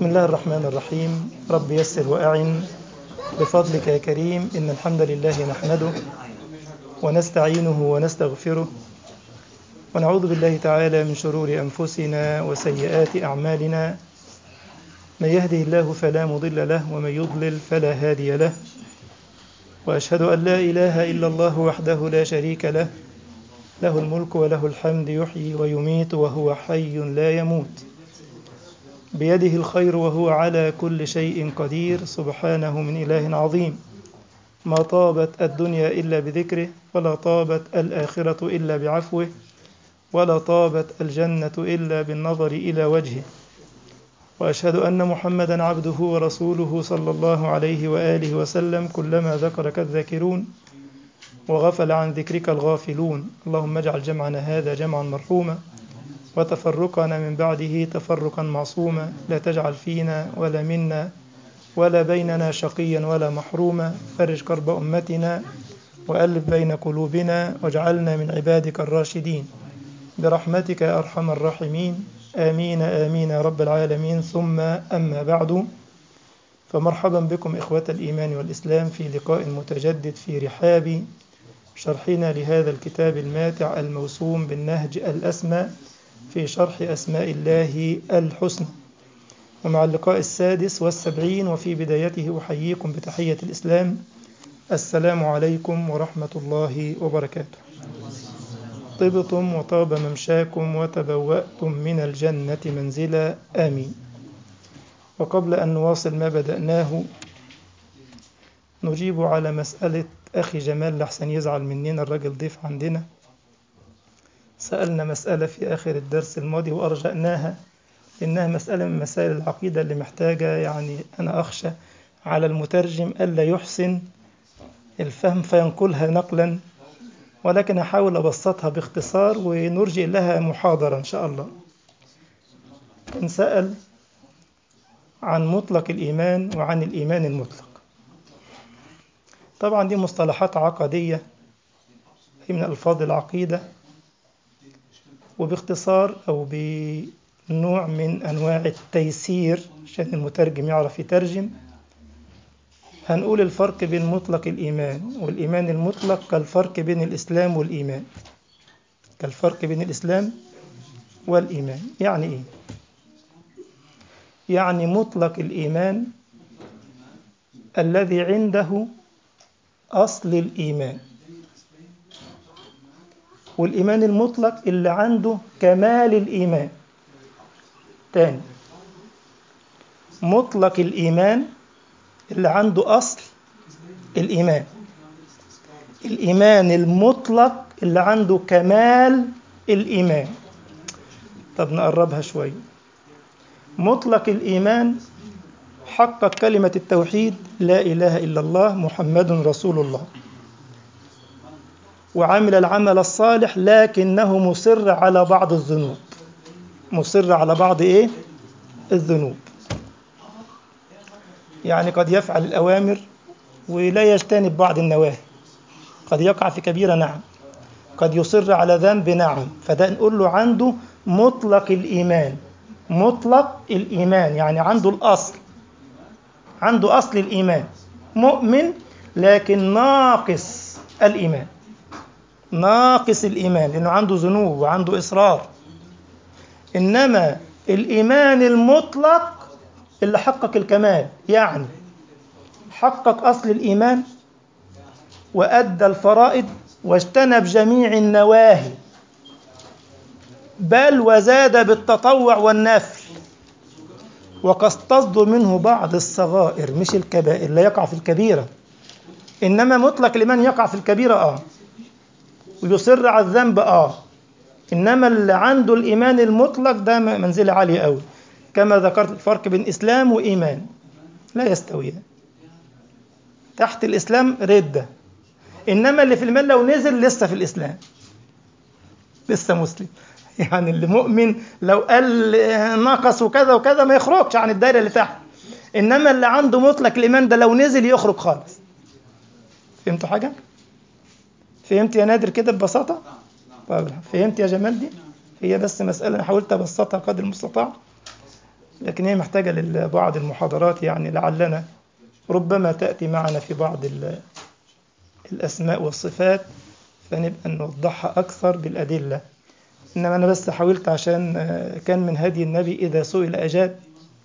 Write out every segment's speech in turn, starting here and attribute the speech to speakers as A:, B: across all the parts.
A: بسم الله الرحمن الرحيم رب يسر وأعن بفضلك يا كريم إن الحمد لله نحمده ونستعينه ونستغفره ونعوذ بالله تعالى من شرور أنفسنا وسيئات أعمالنا من يهده الله فلا مضل له ومن يضلل فلا هادي له وأشهد أن لا إله إلا الله وحده لا شريك له له الملك وله الحمد يحيي ويميت وهو حي لا يموت بيده الخير وهو على كل شيء قدير سبحانه من إله عظيم ما طابت الدنيا إلا بذكره ولا طابت الآخرة إلا بعفوه ولا طابت الجنة إلا بالنظر إلى وجهه وأشهد أن محمدا عبده ورسوله صلى الله عليه وآله وسلم كلما ذكرك الذاكرون وغفل عن ذكرك الغافلون اللهم اجعل جمعنا هذا جمعا مرحوما وتفرقنا من بعده تفرقا معصوما لا تجعل فينا ولا منا ولا بيننا شقيا ولا محروما فرج كرب أمتنا وألف بين قلوبنا واجعلنا من عبادك الراشدين برحمتك يا أرحم الراحمين آمين آمين يا رب العالمين ثم أما بعد فمرحبا بكم إخوة الإيمان والإسلام في لقاء متجدد في رحاب شرحنا لهذا الكتاب الماتع الموسوم بالنهج الأسمى في شرح أسماء الله الحسنى ومع اللقاء السادس والسبعين وفي بدايته أحييكم بتحية الإسلام السلام عليكم ورحمة الله وبركاته طبتم وطاب ممشاكم وتبوأتم من الجنة منزلا آمين وقبل أن نواصل ما بدأناه نجيب على مسألة أخي جمال لحسن يزعل مننا الراجل ضيف عندنا سألنا مسألة في آخر الدرس الماضي وأرجأناها إنها مسألة من مسائل العقيدة اللي محتاجة يعني أنا أخشى على المترجم ألا يحسن الفهم فينقلها نقلا ولكن أحاول أبسطها باختصار ونرجئ لها محاضرة إن شاء الله نسأل عن مطلق الإيمان وعن الإيمان المطلق طبعا دي مصطلحات عقدية هي من ألفاظ العقيدة وباختصار أو بنوع من أنواع التيسير عشان المترجم يعرف يترجم هنقول الفرق بين مطلق الإيمان والإيمان المطلق كالفرق بين الإسلام والإيمان كالفرق بين الإسلام والإيمان يعني إيه؟ يعني مطلق الإيمان الذي عنده أصل الإيمان والإيمان المطلق اللي عنده كمال الإيمان تاني مطلق الإيمان اللي عنده أصل الإيمان الإيمان المطلق اللي عنده كمال الإيمان طب نقربها شوية مطلق الإيمان حقق كلمة التوحيد لا إله إلا الله محمد رسول الله وعمل العمل الصالح لكنه مصر على بعض الذنوب مصر على بعض إيه؟ الذنوب يعني قد يفعل الأوامر ولا يجتنب بعض النواهي قد يقع في كبيرة نعم قد يصر على ذنب نعم فده نقول له عنده مطلق الإيمان مطلق الإيمان يعني عنده الأصل عنده أصل الإيمان مؤمن لكن ناقص الإيمان ناقص الإيمان لأنه عنده ذنوب وعنده إصرار إنما الإيمان المطلق اللي حقق الكمال يعني حقق أصل الإيمان وأدى الفرائض واجتنب جميع النواهي بل وزاد بالتطوع والنفل وقد تصدر منه بعض الصغائر مش الكبائر لا يقع في الكبيرة إنما مطلق الإيمان يقع في الكبيرة آه ويصر على الذنب آه إنما اللي عنده الإيمان المطلق ده منزلة عالية أوي كما ذكرت الفرق بين إسلام وإيمان لا يستويان تحت الإسلام ردة إنما اللي في الإيمان لو نزل لسه في الإسلام لسه مسلم يعني اللي مؤمن لو قال نقص وكذا وكذا ما يخرجش عن الدايرة اللي تحت إنما اللي عنده مطلق الإيمان ده لو نزل يخرج خالص فهمتوا حاجة؟ فهمت يا نادر كده ببساطة؟ طيب فهمت يا جمال دي؟ هي بس مسألة أنا حاولت أبسطها قدر المستطاع لكن هي محتاجة لبعض المحاضرات يعني لعلنا ربما تأتي معنا في بعض ال- الأسماء والصفات فنبقى نوضحها أكثر بالأدلة إنما أنا بس حاولت عشان آه، كان من هدي النبي إذا سئل أجاب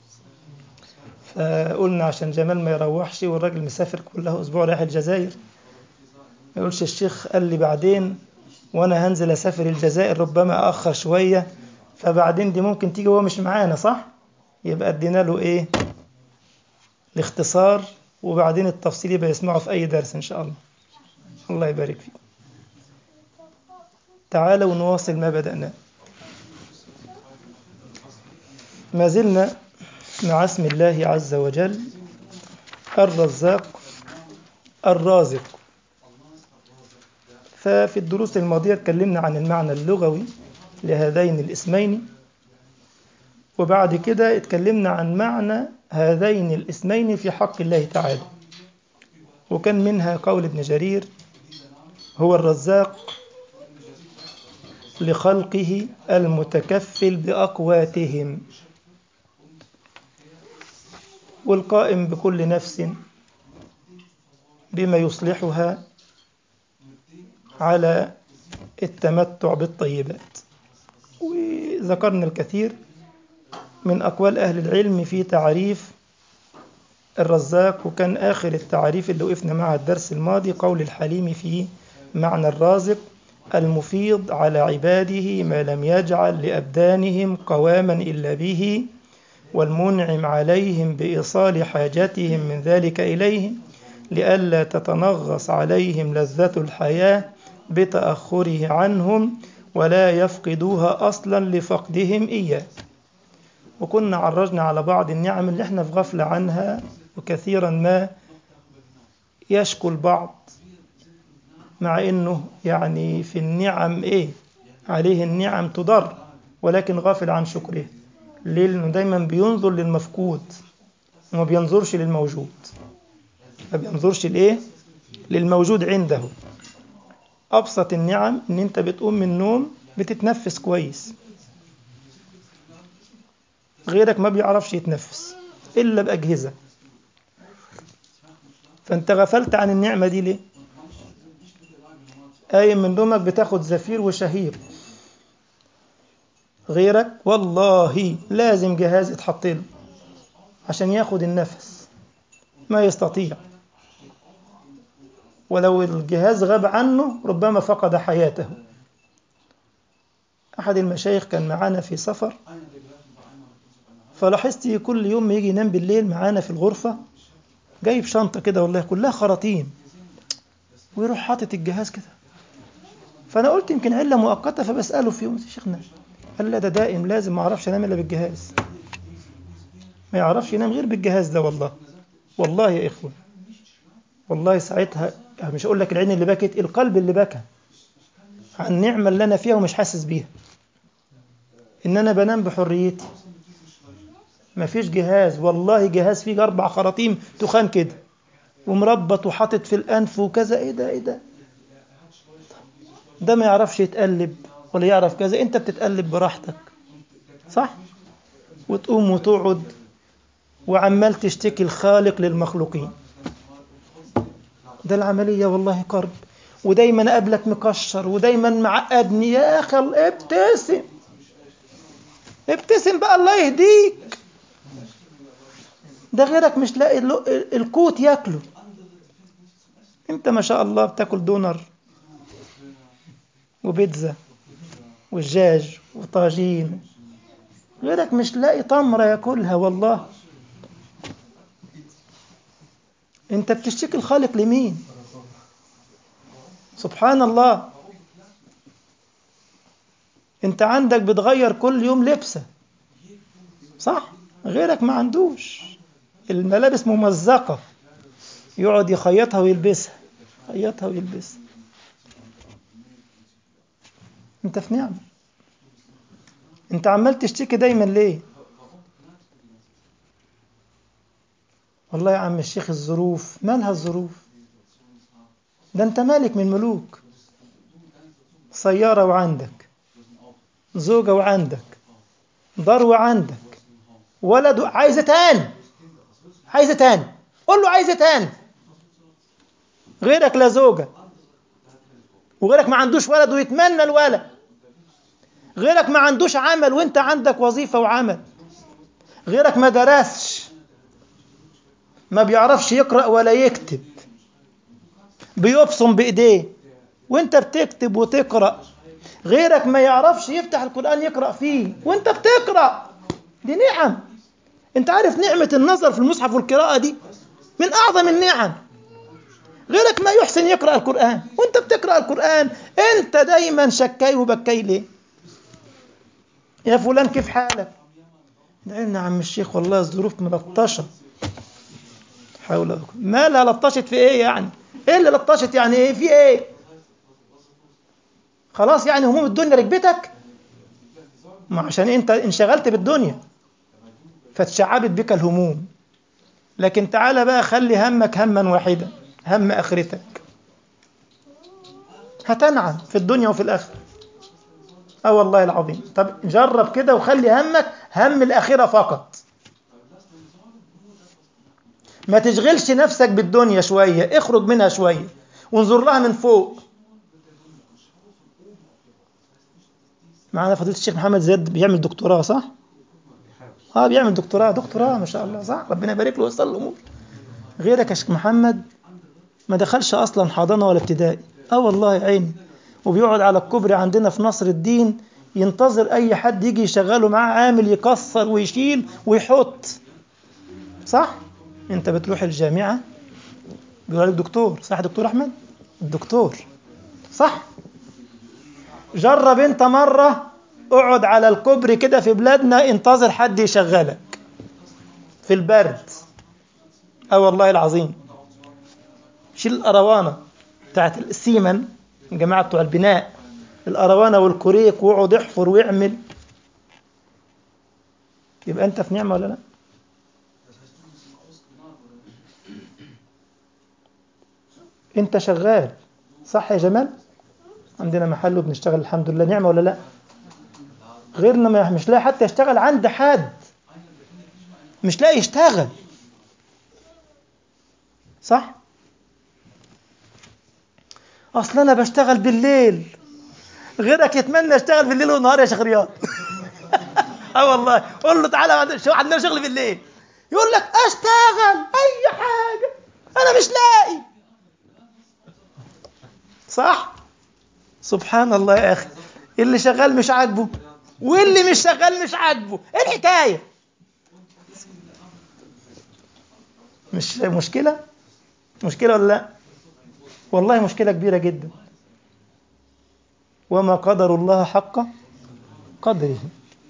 A: فقلنا عشان جمال ما يروحش والراجل مسافر كلها أسبوع رايح الجزائر ما يقولش الشيخ قال لي بعدين وأنا هنزل أسافر الجزائر ربما أخر شوية فبعدين دي ممكن تيجي وهو مش معانا صح؟ يبقى ادينا له إيه؟ الاختصار وبعدين التفصيل يبقى يسمعه في أي درس إن شاء الله الله يبارك فيك تعالوا نواصل ما بدأنا ما زلنا مع اسم الله عز وجل الرزاق الرازق ففي الدروس الماضية اتكلمنا عن المعنى اللغوي لهذين الاسمين وبعد كده اتكلمنا عن معنى هذين الاسمين في حق الله تعالى وكان منها قول ابن جرير هو الرزاق لخلقه المتكفل بأقواتهم والقائم بكل نفس بما يصلحها على التمتع بالطيبات وذكرنا الكثير من أقوال أهل العلم في تعريف الرزاق وكان آخر التعريف اللي وقفنا معه الدرس الماضي قول الحليم في معنى الرازق المفيض على عباده ما لم يجعل لأبدانهم قواما إلا به والمنعم عليهم بإيصال حاجتهم من ذلك إليهم لئلا تتنغص عليهم لذة الحياة بتأخره عنهم ولا يفقدوها أصلا لفقدهم إياه وكنا عرجنا على بعض النعم اللي احنا في غفلة عنها وكثيرا ما يشكو البعض مع انه يعني في النعم ايه عليه النعم تضر ولكن غافل عن شكره ليه لانه دايما بينظر للمفقود وما بينظرش للموجود ما بينظرش لايه للموجود عنده ابسط النعم ان انت بتقوم من النوم بتتنفس كويس غيرك ما بيعرفش يتنفس الا باجهزه فانت غفلت عن النعمه دي ليه قايم من نومك بتاخد زفير وشهيق غيرك والله لازم جهاز يتحط له عشان ياخد النفس ما يستطيع ولو الجهاز غاب عنه ربما فقد حياته أحد المشايخ كان معانا في سفر فلاحظت كل يوم يجي ينام بالليل معانا في الغرفة جايب شنطة كده والله كلها خراطيم ويروح حاطط الجهاز كده فأنا قلت يمكن علة مؤقتة فبسأله في يوم شيخنا قال لا ده دائم لازم ما أعرفش أنام إلا بالجهاز ما يعرفش ينام غير بالجهاز ده والله والله يا إخوة والله ساعتها مش أقول لك العين اللي بكت القلب اللي بكى عن النعمة اللي أنا فيها ومش حاسس بيها إن أنا بنام بحريتي مفيش جهاز والله جهاز فيه أربع خراطيم تخان كده ومربط وحاطط في الأنف وكذا إيه ده إيه ده ده ما يعرفش يتقلب ولا يعرف كذا أنت بتتقلب براحتك صح وتقوم وتقعد وعمال تشتكي الخالق للمخلوقين ده العملية والله كرب ودايما قبلك مكشر ودايما معقدني يا أخي ابتسم ابتسم بقى الله يهديك ده غيرك مش لاقي القوت ياكله انت ما شاء الله بتاكل دونر وبيتزا والجاج وطاجين غيرك مش لاقي تمرة ياكلها والله انت بتشتكي الخالق لمين سبحان الله انت عندك بتغير كل يوم لبسة صح غيرك ما عندوش الملابس ممزقة يقعد يخيطها ويلبسها يخيطها ويلبسها انت في نعمة انت عمال تشتكي دايما ليه والله يا عم الشيخ الظروف مالها الظروف ده انت مالك من ملوك سيارة وعندك زوجة وعندك دار وعندك ولده عايزة تاني عايزة تاني قول له عايزة تاني غيرك لا زوجة وغيرك ما عندوش ولد ويتمنى الولد غيرك ما عندوش عمل وانت عندك وظيفة وعمل غيرك ما درسش ما بيعرفش يقرأ ولا يكتب بيبصم بإيديه وانت بتكتب وتقرأ غيرك ما يعرفش يفتح القرآن يقرأ فيه وانت بتقرأ دي نعم انت عارف نعمة النظر في المصحف والقراءة دي من أعظم النعم غيرك ما يحسن يقرأ القرآن وانت بتقرأ القرآن انت دايما شكاي وبكاي ليه يا فلان كيف حالك دعينا عم الشيخ والله الظروف ملطشة حول مالها لطشت في ايه يعني ايه اللي لطشت يعني ايه في ايه خلاص يعني هموم الدنيا ركبتك ما عشان انت انشغلت بالدنيا فتشعبت بك الهموم لكن تعالى بقى خلي همك هما واحدا هم اخرتك هتنعم في الدنيا وفي الاخره اه والله العظيم طب جرب كده وخلي همك هم الاخره فقط ما تشغلش نفسك بالدنيا شويه اخرج منها شويه وانظر لها من فوق معنا فضيله الشيخ محمد زياد بيعمل دكتوراه صح اه بيعمل دكتوراه دكتوراه ما شاء الله صح ربنا يبارك له ويصل الامور غيرك يا شيخ محمد ما دخلش اصلا حضانه ولا ابتدائي اه والله يا عيني وبيقعد على الكوبري عندنا في نصر الدين ينتظر اي حد يجي يشغله معاه عامل يكسر ويشيل ويحط صح انت بتروح الجامعه بيقول لك دكتور صح دكتور احمد الدكتور صح جرب انت مره اقعد على الكوبري كده في بلادنا انتظر حد يشغلك في البرد اه والله العظيم شيل الأروانة بتاعت السيمن الجماعة بتوع البناء الأروانة والكوريك واقعد احفر واعمل يبقى أنت في نعمة ولا لا؟ أنت شغال صح يا جمال؟ عندنا محل وبنشتغل الحمد لله نعمة ولا لا؟ غيرنا ما مش لاقي حتى يشتغل عند حد مش لاقي يشتغل صح؟ اصل انا بشتغل بالليل غيرك يتمنى يشتغل بالليل والنهار يا شيخ رياض اه والله قول له تعالى عندنا شغل بالليل يقول لك اشتغل اي حاجه انا مش لاقي صح سبحان الله يا اخي اللي شغال مش عاجبه واللي مش شغال مش عاجبه ايه الحكايه مش مشكله مشكله ولا لا والله مشكلة كبيرة جدا وما قدر الله حق قدره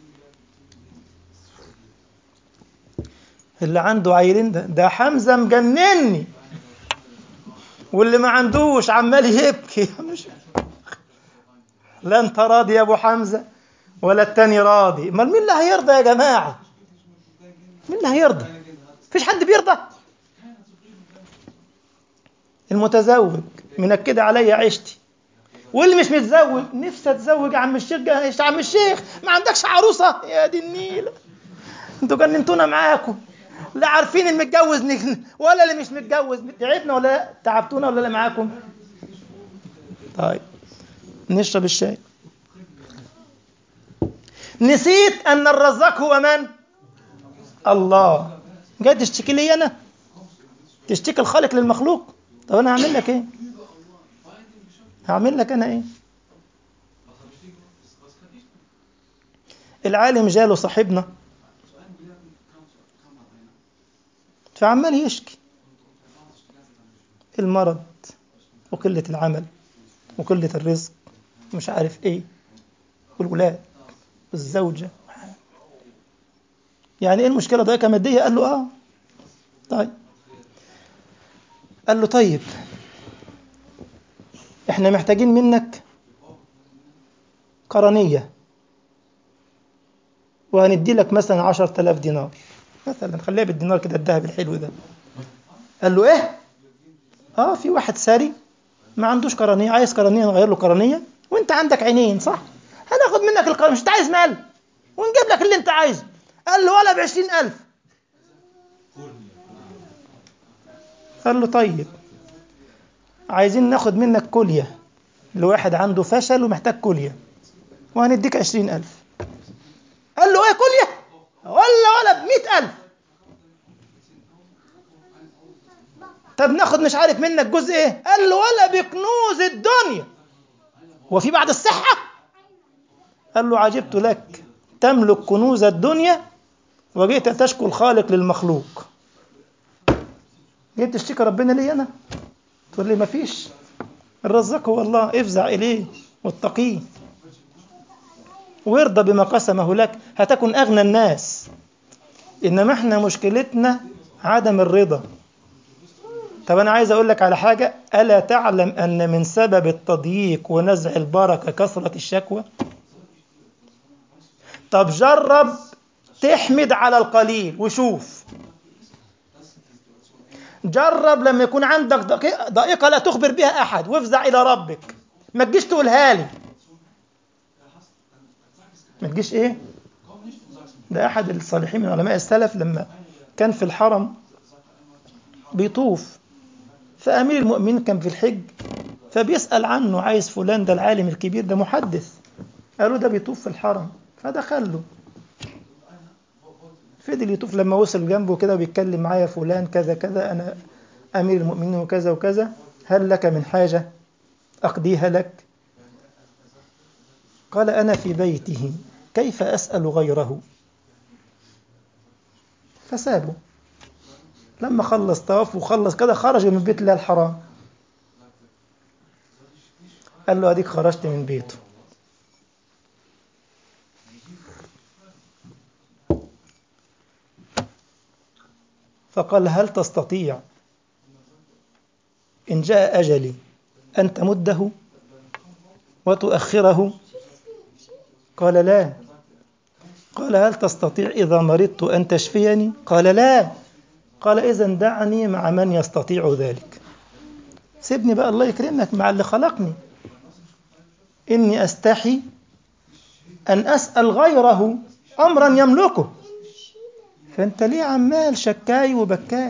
A: اللي عنده عيلين ده ده حمزة مجنني واللي ما عندوش عمال يبكي مش لا انت راضي يا ابو حمزة ولا التاني راضي امال مين اللي هيرضى يا جماعة مين اللي هيرضى مفيش حد بيرضى المتزوج منكده عليا عيشتي واللي مش متزوج نفسي اتزوج يا عم الشيخ يا عم الشيخ ما عندكش عروسه يا دي النيله انتوا جننتونا معاكم لا عارفين المتجوز ولا اللي مش متجوز تعبنا ولا لا تعبتونا ولا لا معاكم طيب نشرب الشاي نسيت ان الرزاق هو من الله جاي تشتكي لي انا تشتكي الخالق للمخلوق طب انا هعمل لك ايه هعمل لك انا ايه العالم جاله صاحبنا فعمال يشكي المرض وقلة العمل وقلة الرزق ومش عارف ايه والولاد والزوجة يعني ايه المشكلة ضيقة مادية قال له اه طيب قال له طيب احنا محتاجين منك قرنية وهندي لك مثلا عشر تلاف دينار مثلا خليها بالدينار كده الذهب الحلو ده قال له ايه اه في واحد ساري ما عندوش قرنية عايز قرنية نغير له قرنية وانت عندك عينين صح هناخد منك القرنية مش انت عايز مال ونجيب لك اللي انت عايزه قال له ولا بعشرين ألف قال له طيب عايزين ناخد منك كلية لواحد عنده فشل ومحتاج كلية وهنديك عشرين ألف قال له ايه كلية ولا ولا بمئة ألف طب ناخد مش عارف منك جزء ايه قال له ولا بكنوز الدنيا وفي بعد الصحة قال له عجبت لك تملك كنوز الدنيا وجئت تشكو الخالق للمخلوق جيت تشتكي ربنا ليه انا تقول لي ما فيش الرزاق هو الله افزع اليه واتقيه وارضى بما قسمه لك هتكن اغنى الناس انما احنا مشكلتنا عدم الرضا طب انا عايز اقول لك على حاجه الا تعلم ان من سبب التضييق ونزع البركه كثره الشكوى طب جرب تحمد على القليل وشوف جرب لما يكون عندك دقيقة, دقيقة لا تخبر بها أحد وافزع إلى ربك ما تجيش تقولها لي ما تجيش إيه ده أحد الصالحين من علماء السلف لما كان في الحرم بيطوف فأمير المؤمنين كان في الحج فبيسأل عنه عايز فلان ده العالم الكبير ده محدث قالوا ده بيطوف في الحرم فدخل له فضل يطوف لما وصل جنبه كده وبيتكلم معايا فلان كذا كذا أنا أمير المؤمنين وكذا وكذا هل لك من حاجة أقضيها لك قال أنا في بيته كيف أسأل غيره فسابه لما خلص طواف وخلص كده خرج من بيت الله الحرام قال له أديك خرجت من بيته فقال هل تستطيع إن جاء أجلي أن تمده وتؤخره قال لا قال هل تستطيع إذا مرضت أن تشفيني قال لا قال إذا دعني مع من يستطيع ذلك سيبني بقى الله يكرمك مع اللي خلقني إني أستحي أن أسأل غيره أمرا يملكه فأنت ليه عمال شكاي وبكاي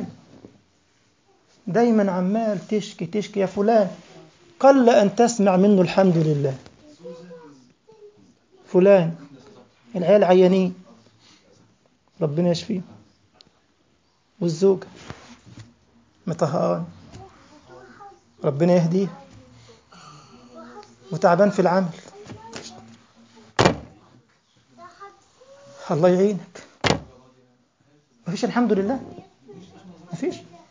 A: دايما عمال تشكي تشكي يا فلان قل أن تسمع منه الحمد لله فلان العيال عيانين ربنا يشفيه والزوجة مطهقان ربنا يهديه وتعبان في العمل الله يعينك مفيش الحمد لله مفيش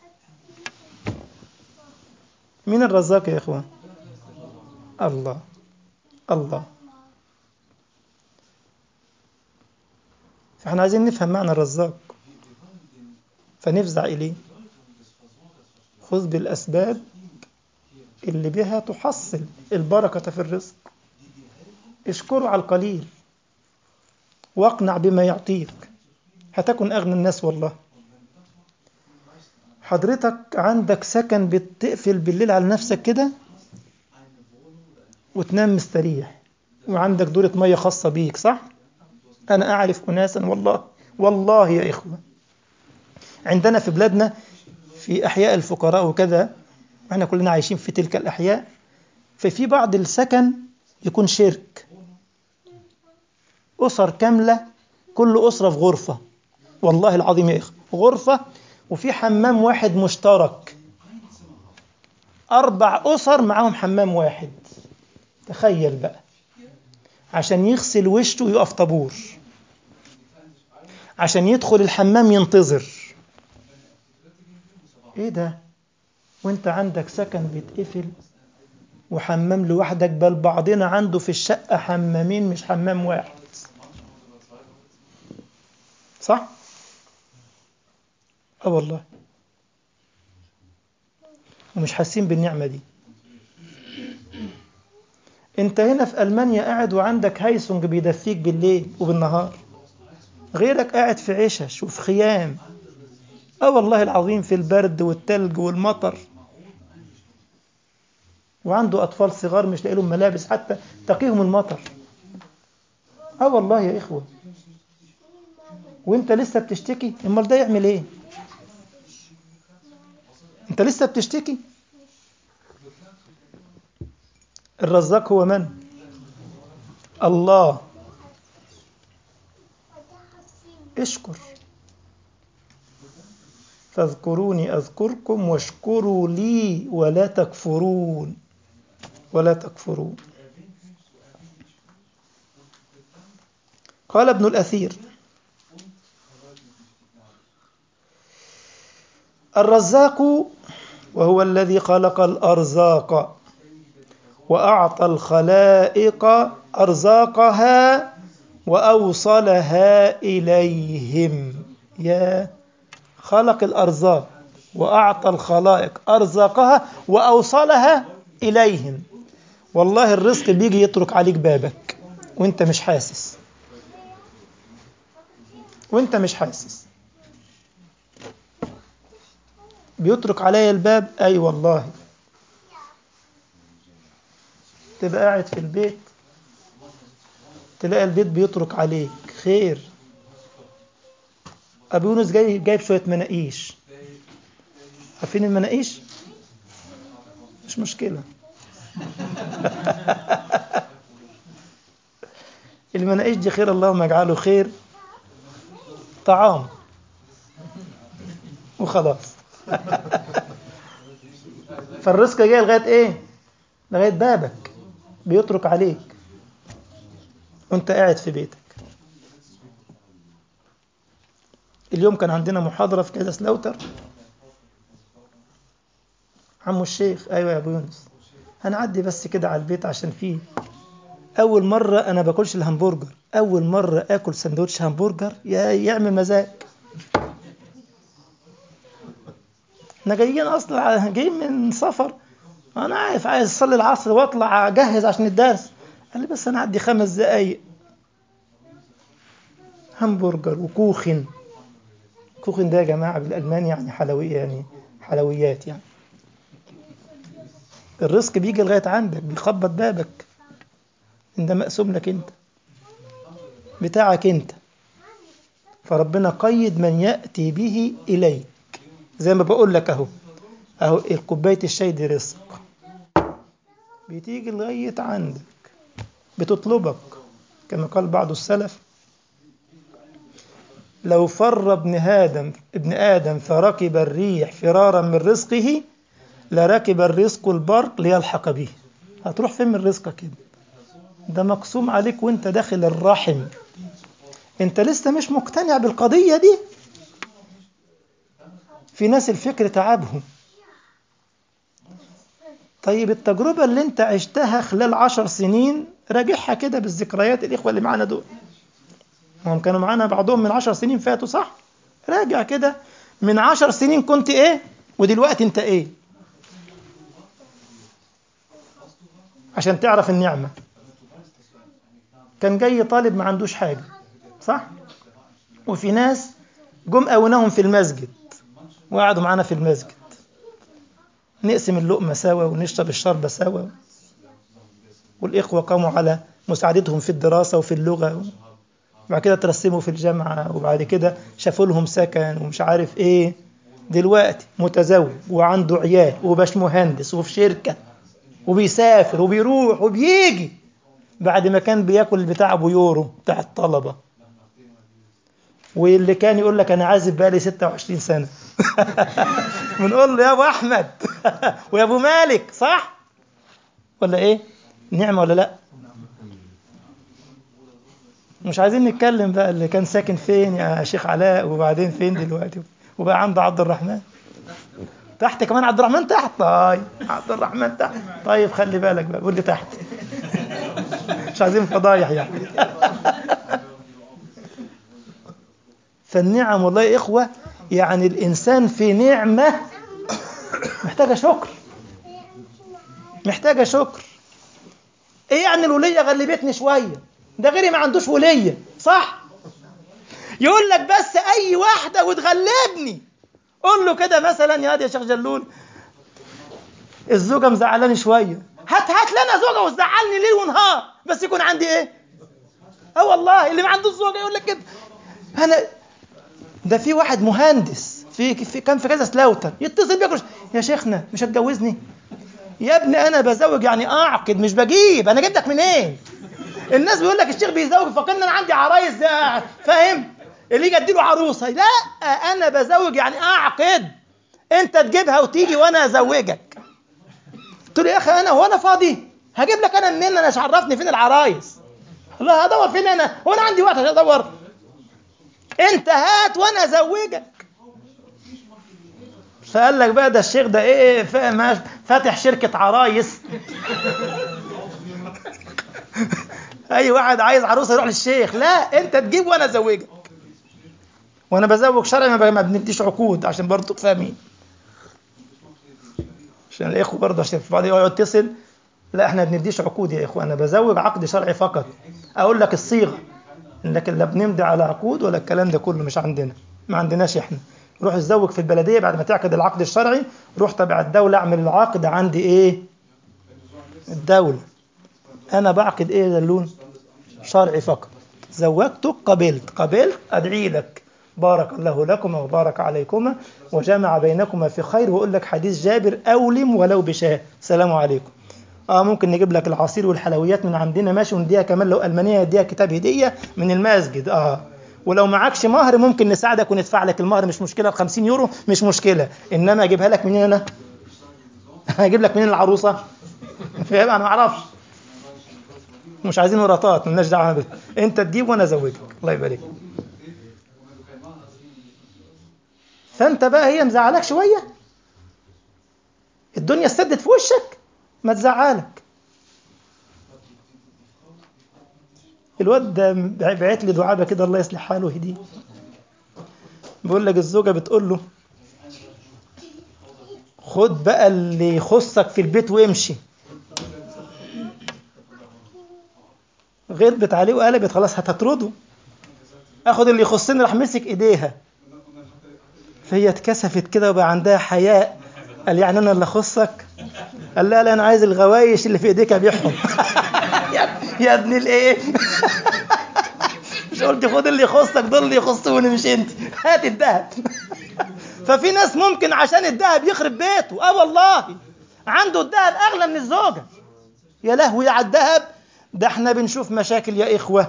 A: مين الرزاق يا اخوان الله الله فاحنا عايزين نفهم معنى الرزاق فنفزع إليه خذ بالأسباب اللي بها تحصل البركة في الرزق اشكره على القليل واقنع بما يعطيك هتكن أغنى الناس والله حضرتك عندك سكن بتقفل بالليل على نفسك كده وتنام مستريح وعندك دورة مية خاصة بيك صح؟ أنا أعرف أناسا والله والله يا إخوة عندنا في بلادنا في أحياء الفقراء وكذا احنا كلنا عايشين في تلك الأحياء ففي بعض السكن يكون شرك أسر كاملة كل أسرة في غرفة والله العظيم يا إخوة غرفة وفي حمام واحد مشترك أربع أسر معاهم حمام واحد تخيل بقى عشان يغسل وشه ويقف طابور عشان يدخل الحمام ينتظر ايه ده وانت عندك سكن بيتقفل وحمام لوحدك بل بعضنا عنده في الشقة حمامين مش حمام واحد صح اه والله ومش حاسين بالنعمة دي انت هنا في ألمانيا قاعد وعندك هيسونج بيدفيك بالليل وبالنهار غيرك قاعد في عشش وفي خيام اه والله العظيم في البرد والتلج والمطر وعنده أطفال صغار مش لاقي لهم ملابس حتى تقيهم المطر اه والله يا إخوة وانت لسه بتشتكي امال ده يعمل ايه انت لسه بتشتكي الرزاق هو من الله اشكر فاذكروني اذكركم واشكروا لي ولا تكفرون ولا تكفرون قال ابن الاثير الرزاق وهو الذي خلق الارزاق واعطى الخلائق ارزاقها واوصلها اليهم يا خلق الارزاق واعطى الخلائق ارزاقها واوصلها اليهم والله الرزق بيجي يترك عليك بابك وانت مش حاسس وانت مش حاسس بيترك عليا الباب اي أيوة والله تبقى قاعد في البيت تلاقي البيت بيترك عليك خير ابو يونس جاي جايب شويه مناقيش عارفين المناقيش مش مشكله المناقيش دي خير اللهم اجعله خير طعام وخلاص فالرزق جاي لغايه ايه لغايه بابك بيترك عليك وانت قاعد في بيتك اليوم كان عندنا محاضرة في كذا سلوتر عمو الشيخ أيوة يا أبو يونس هنعدي بس كده على البيت عشان فيه أول مرة أنا باكلش الهمبرجر أول مرة آكل سندوتش همبرجر يا يعمل مزاج احنا جايين أصلا جايين من سفر أنا عارف عايز أصلي العصر وأطلع أجهز عشان الدرس قال لي بس أنا أعدي خمس دقايق همبرجر وكوخن كوخن ده يا جماعة بالألماني يعني حلوي يعني حلويات يعني الرزق بيجي لغاية عندك بيخبط بابك ده مقسوم لك انت بتاعك انت فربنا قيد من يأتي به إليك زي ما بقول لك اهو اهو كوباية الشاي دي رزق بتيجي لغاية عندك بتطلبك كما قال بعض السلف لو فر ابن آدم ابن آدم فركب الريح فرارا من رزقه لركب الرزق البرق ليلحق به هتروح فين من رزقك كده ده مقسوم عليك وانت داخل الرحم انت لسه مش مقتنع بالقضية دي في ناس الفكر تعبهم طيب التجربة اللي انت عشتها خلال عشر سنين راجعها كده بالذكريات الإخوة اللي معانا دول هم كانوا معانا بعضهم من عشر سنين فاتوا صح راجع كده من عشر سنين كنت ايه ودلوقتي انت ايه عشان تعرف النعمة كان جاي طالب ما عندوش حاجة صح وفي ناس جم قوناهم في المسجد وقعدوا معانا في المسجد نقسم اللقمة سوا ونشرب الشربة سوا والإخوة قاموا على مساعدتهم في الدراسة وفي اللغة وبعد كده ترسموا في الجامعة وبعد كده شافوا لهم سكن ومش عارف ايه دلوقتي متزوج وعنده عيال وباش مهندس وفي شركة وبيسافر وبيروح وبيجي بعد ما كان بياكل بتاع ابو يورو بتاع الطلبة واللي كان يقول لك انا عازب بقالي 26 سنة بنقول له يا ابو احمد ويا ابو مالك صح ولا ايه نعمة ولا لا مش عايزين نتكلم بقى اللي كان ساكن فين يا شيخ علاء وبعدين فين دلوقتي وبقى عنده عبد الرحمن تحت كمان عبد الرحمن تحت طيب عبد الرحمن تحت طيب خلي بالك بقى قول لي تحت مش عايزين فضايح يعني فالنعم والله يا إخوة يعني الإنسان في نعمة محتاجة شكر محتاجة شكر إيه يعني الولية غلبتني شوية ده غيري ما عندوش ولية صح يقول لك بس أي واحدة وتغلبني قول له كده مثلا يا يا شيخ جلول الزوجة مزعلاني شوية هات هات لنا زوجة وتزعلني ليل ونهار بس يكون عندي ايه اه والله اللي ما عندوش زوجة يقول لك كده انا ده في واحد مهندس في, في كان في كذا سلاوتر يتصل بيك يا شيخنا مش هتجوزني يا ابني انا بزوج يعني اعقد مش بجيب انا جبتك منين إيه؟ الناس بيقول لك الشيخ بيزوج فكرنا انا عندي عرايس ده فاهم اللي يجي اديله عروسه لا انا بزوج يعني اعقد انت تجيبها وتيجي وانا ازوجك قلت له يا اخي انا هو انا فاضي هجيب لك انا منين انا مش عرفني فين العرايس لا هدور فين انا هو انا عندي وقت عشان ادور انت هات وانا ازوجك فقال لك بقى ده الشيخ ده ايه فاتح شركه عرايس اي واحد عايز عروسه يروح للشيخ لا انت تجيب وانا ازوجك وانا بزوج شرعي ما بنديش عقود عشان برضه فاهمين عشان الاخوه برضه عشان في بعض يقعد يتصل لا احنا ما بنديش عقود يا اخوه انا بزوج عقد شرعي فقط اقول لك الصيغه لكن لا بنمضي على عقود ولا الكلام ده كله مش عندنا ما عندناش احنا روح اتزوج في البلديه بعد ما تعقد العقد الشرعي روح تبع الدوله اعمل العقد عندي ايه الدوله انا بعقد ايه يا دلون شرعي فقط زوجتك قبلت قبلت ادعي لك بارك الله لكما وبارك عليكما وجمع بينكما في خير واقول لك حديث جابر اولم ولو بشاه سلام عليكم اه ممكن نجيب لك العصير والحلويات من عندنا ماشي ونديها كمان لو المانيه نديها كتاب هديه من المسجد اه ولو معكش مهر ممكن نساعدك وندفع لك المهر مش مشكله ب 50 يورو مش مشكله انما اجيبها لك منين انا؟ هجيب لك منين العروسه؟ فاهم انا ما اعرفش مش عايزين ورطات مالناش دعوه بك انت تجيب وانا ازوجك الله يبارك فانت بقى هي مزعلاك شويه الدنيا استدت في وشك ما تزعلك الواد ده بعت لي دعابه كده الله يصلح حاله ويهديه بيقول لك الزوجه بتقول له خد بقى اللي يخصك في البيت وامشي غضبت عليه وقلبت خلاص هتطرده اخد اللي يخصني راح مسك ايديها فهي اتكسفت كده وبقى عندها حياء قال يعني انا اللي اخصك قال لا لا انا عايز الغوايش اللي في ايديك ابيعهم يا ابن الايه مش قلت خد اللي يخصك دول اللي يخصوني مش انت هات الذهب ففي ناس ممكن عشان الذهب يخرب بيته اه والله عنده الذهب اغلى من الزوجه يا لهوي على الذهب ده احنا بنشوف مشاكل يا اخوه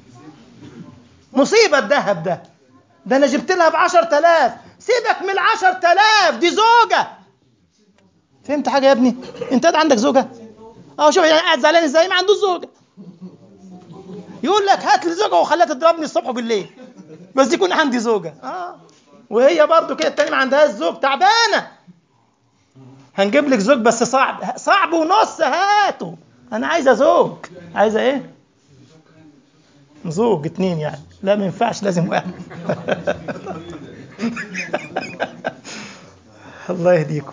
A: مصيبه الذهب ده ده انا جبت لها ب 10000 سيبك من ال 10000 دي زوجه فهمت حاجه يا ابني انت عندك زوجه اه شوف يعني قاعد زعلان ازاي ما عندوش زوجه يقول لك هات لي زوجه وخليها تضربني الصبح وبالليل بس يكون عندي زوجه اه وهي برضو كده التاني ما عندهاش زوج تعبانه هنجيب لك زوج بس صعب صعب ونص هاته انا عايزه زوج عايزه ايه زوج اتنين يعني لا ما ينفعش لازم واحد الله يهديكم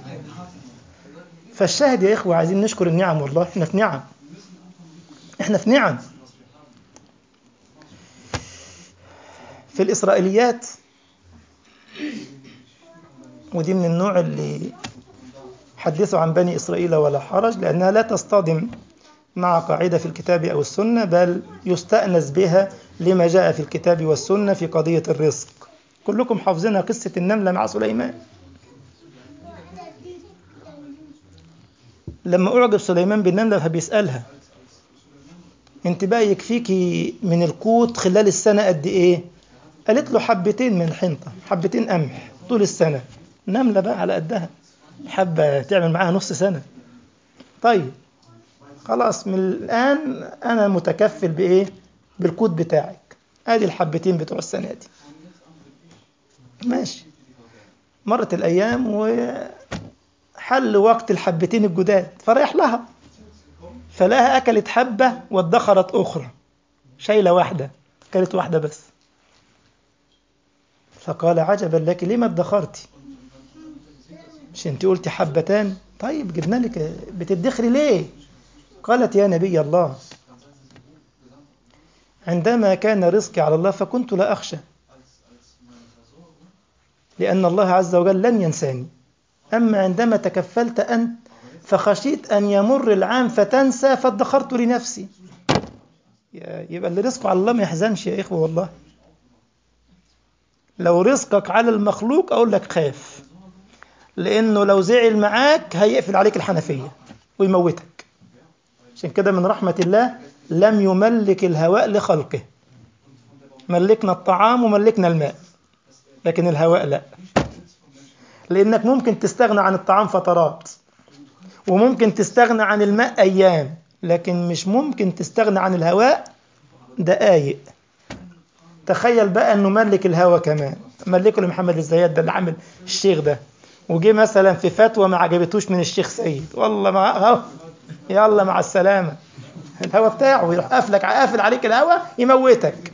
A: فالشاهد يا اخوه عايزين نشكر النعم والله احنا في نعم احنا في نعم في الاسرائيليات ودي من النوع اللي حدثوا عن بني اسرائيل ولا حرج لانها لا تصطدم مع قاعده في الكتاب او السنه بل يستانس بها لما جاء في الكتاب والسنه في قضيه الرزق كلكم حافظينها قصه النمله مع سليمان لما أعجب سليمان بالنملة فبيسألها أنت بقى يكفيكي من القوت خلال السنة قد إيه؟ قالت له حبتين من الحنطة حبتين قمح طول السنة نملة بقى على قدها حبة تعمل معاها نص سنة طيب خلاص من الآن أنا متكفل بإيه؟ بالقوت بتاعك أدي الحبتين بتوع السنة دي ماشي مرت الأيام و حل وقت الحبتين الجداد فريح لها فلاها أكلت حبة وادخرت أخرى شايلة واحدة أكلت واحدة بس فقال عجبا لك لما ادخرتي مش انت قلتي حبتان طيب جبنا لك بتدخري ليه قالت يا نبي الله عندما كان رزقي على الله فكنت لا أخشى لأن الله عز وجل لن ينساني أما عندما تكفلت أنت فخشيت أن يمر العام فتنسى فادخرت لنفسي يبقى اللي رزقه على الله ما يحزنش يا إخوة والله لو رزقك على المخلوق أقول لك خاف لأنه لو زعل معاك هيقفل عليك الحنفية ويموتك عشان كده من رحمة الله لم يملك الهواء لخلقه ملكنا الطعام وملكنا الماء لكن الهواء لا لأنك ممكن تستغنى عن الطعام فترات وممكن تستغنى عن الماء أيام لكن مش ممكن تستغنى عن الهواء دقايق تخيل بقى انه ملك الهوى كمان ملكه لمحمد الزيات ده اللي عامل الشيخ ده وجي مثلا في فتوى ما عجبتوش من الشيخ سيد والله ما يلا مع السلامه الهوى بتاعه يروح قافلك قافل عليك الهوى يموتك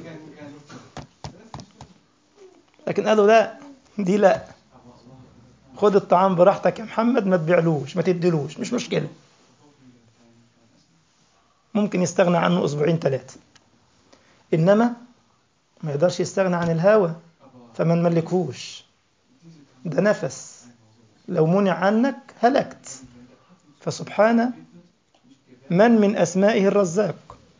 A: لكن قالوا لا دي لا خد الطعام براحتك يا محمد ما تبيعلوش ما تديلوش مش مشكله ممكن يستغنى عنه اسبوعين ثلاثه انما ما يقدرش يستغنى عن الهوى فما نملكهوش ده نفس لو منع عنك هلكت فسبحان من من أسمائه الرزاق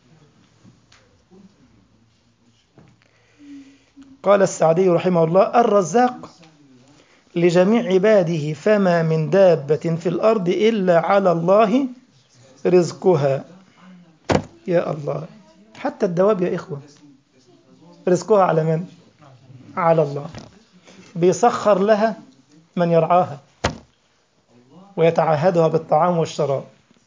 A: قال السعدي رحمه الله الرزاق لجميع عباده فما من دابة في الأرض إلا على الله رزقها يا الله حتى الدواب يا إخوة رزقها على من؟ على الله بيسخر لها من يرعاها ويتعهدها بالطعام والشراب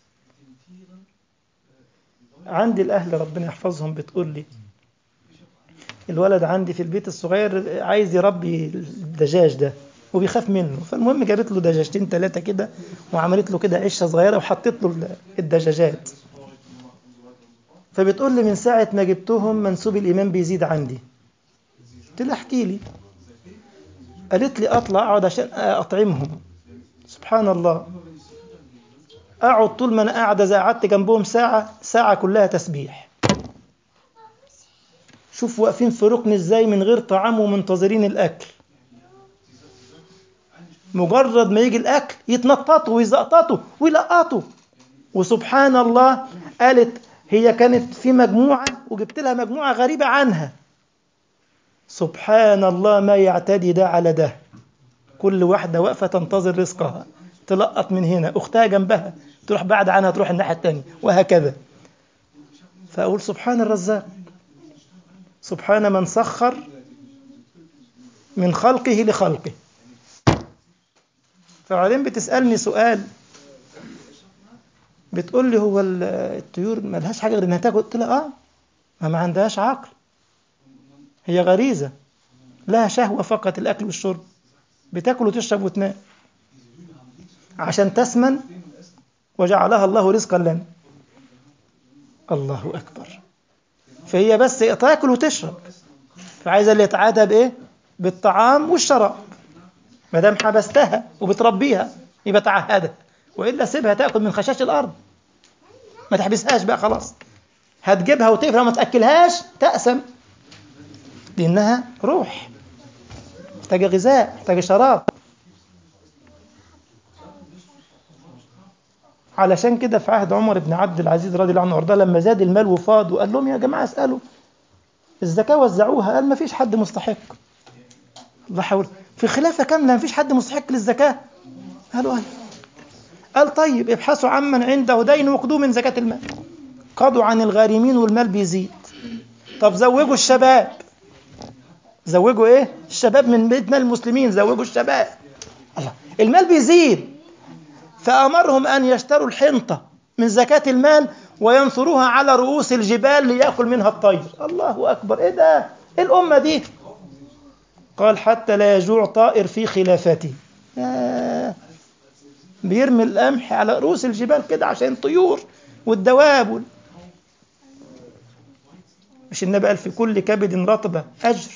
A: عندي الأهل ربنا يحفظهم بتقول لي الولد عندي في البيت الصغير عايز يربي الدجاج ده وبيخاف منه فالمهم جابت له دجاجتين ثلاثة كده وعملت له كده عشة صغيرة وحطيت له الدجاجات فبتقول لي من ساعة ما جبتهم منسوب الإيمان بيزيد عندي قلت لها احكي لي قالت لي أطلع أقعد عشان أطعمهم سبحان الله أقعد طول ما أنا قاعدة إذا قعدت جنبهم ساعة ساعة كلها تسبيح شوف واقفين في ركن إزاي من غير طعام ومنتظرين الأكل مجرد ما يجي الأكل يتنططوا ويزقططوا ويلقطوا وسبحان الله قالت هي كانت في مجموعة وجبت لها مجموعة غريبة عنها سبحان الله ما يعتدي ده على ده كل واحدة واقفة تنتظر رزقها تلقط من هنا أختها جنبها تروح بعد عنها تروح الناحية التانية وهكذا فأقول سبحان الرزاق سبحان من سخر من خلقه لخلقه فبعدين بتسألني سؤال بتقول لي هو الطيور ما لهاش حاجه غير انها تاكل قلت لها اه ما, ما عندهاش عقل هي غريزه لها شهوه فقط الاكل والشرب بتاكل وتشرب وتنام عشان تسمن وجعلها الله رزقا لنا الله اكبر فهي بس تاكل وتشرب فعايزه اللي يتعادى بايه بالطعام والشراب ما دام حبستها وبتربيها يبقى تعهدها والا سيبها تاكل من خشاش الارض ما تحبسهاش بقى خلاص هتجيبها وتقفلها وما تاكلهاش تأسم لانها روح محتاجه غذاء محتاجه شراب علشان كده في عهد عمر بن عبد العزيز رضي الله عنه وارضاه لما زاد المال وفاض وقال لهم يا جماعه اسالوا الزكاه وزعوها قال ما فيش حد مستحق الله حول في خلافه كامله ما فيش حد مستحق للزكاه قالوا ايوه قال طيب ابحثوا عمن عنده دين وخذوه من زكاة المال قضوا عن الغارمين والمال بيزيد طب زوجوا الشباب زوجوا ايه الشباب من بيت مال المسلمين زوجوا الشباب الله المال بيزيد فأمرهم أن يشتروا الحنطة من زكاة المال وينثروها على رؤوس الجبال ليأكل منها الطير الله أكبر إيه ده إيه الأمة دي قال حتى لا يجوع طائر في خلافته آه. بيرمي القمح على رؤوس الجبال كده عشان الطيور والدواب وال... مش النبي قال في كل كبد رطبة أجر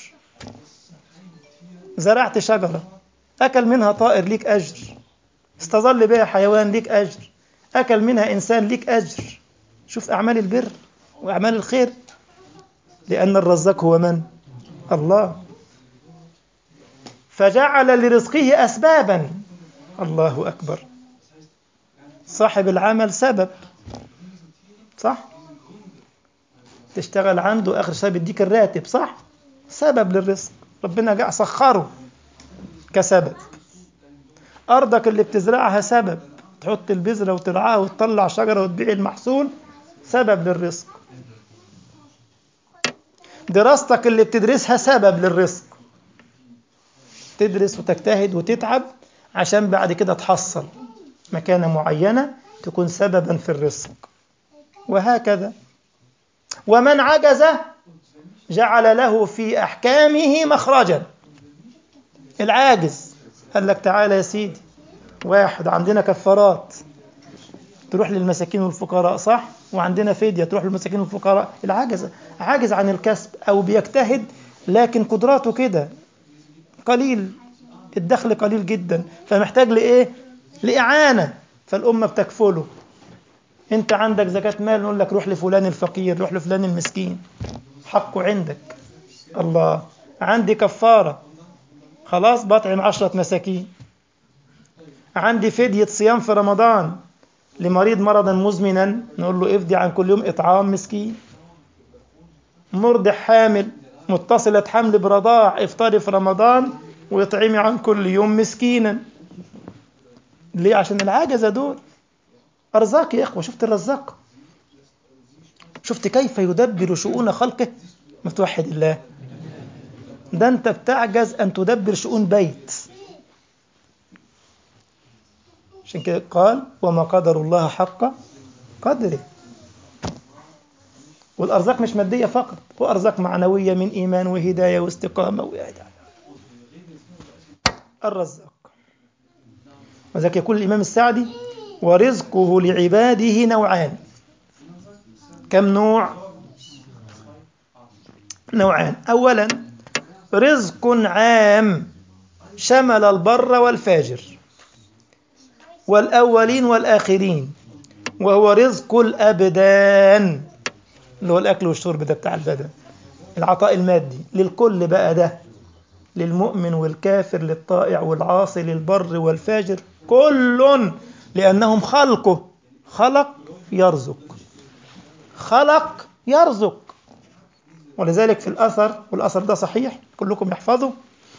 A: زرعت شجرة أكل منها طائر ليك أجر استظل بها حيوان ليك أجر أكل منها إنسان ليك أجر شوف أعمال البر وأعمال الخير لأن الرزاق هو من؟ الله فجعل لرزقه أسبابا الله أكبر صاحب العمل سبب صح تشتغل عنده آخر شهر بيديك الراتب صح سبب للرزق ربنا جاء سخره كسبب أرضك اللي بتزرعها سبب تحط البذرة وترعاها وتطلع شجرة وتبيع المحصول سبب للرزق دراستك اللي بتدرسها سبب للرزق تدرس وتجتهد وتتعب عشان بعد كده تحصل مكانة معينة تكون سببا في الرزق وهكذا ومن عجز جعل له في أحكامه مخرجا العاجز قال لك تعالى يا سيدي واحد عندنا كفارات تروح للمساكين والفقراء صح وعندنا فدية تروح للمساكين والفقراء العاجز عاجز عن الكسب أو بيجتهد لكن قدراته كده قليل الدخل قليل جدا فمحتاج لإيه لإعانة فالأمة بتكفله أنت عندك زكاة مال نقول لك روح لفلان الفقير روح لفلان المسكين حقه عندك الله عندي كفارة خلاص بطعم عشرة مساكين عندي فدية صيام في رمضان لمريض مرضا مزمنا نقول له افدي عن كل يوم إطعام مسكين مرضع حامل متصلة حمل برضاع افطري في رمضان ويطعمي عن كل يوم مسكينا ليه عشان العجزة دول أرزاق يا إخوة شفت الرزاق شفت كيف يدبر شؤون خلقه ما توحد الله ده أنت بتعجز أن تدبر شؤون بيت عشان كده قال وما قدر الله حق قدره والأرزاق مش مادية فقط وأرزاق معنوية من إيمان وهداية واستقامة وإعداد الرزاق وذلك يقول الإمام السعدي ورزقه لعباده نوعان كم نوع نوعان أولا رزق عام شمل البر والفاجر والأولين والآخرين وهو رزق الأبدان اللي هو الأكل والشرب ده بتاع البدن العطاء المادي للكل بقى ده للمؤمن والكافر للطائع والعاصي للبر والفاجر كل لأنهم خلقه خلق يرزق خلق يرزق ولذلك في الأثر والأثر ده صحيح كلكم يحفظه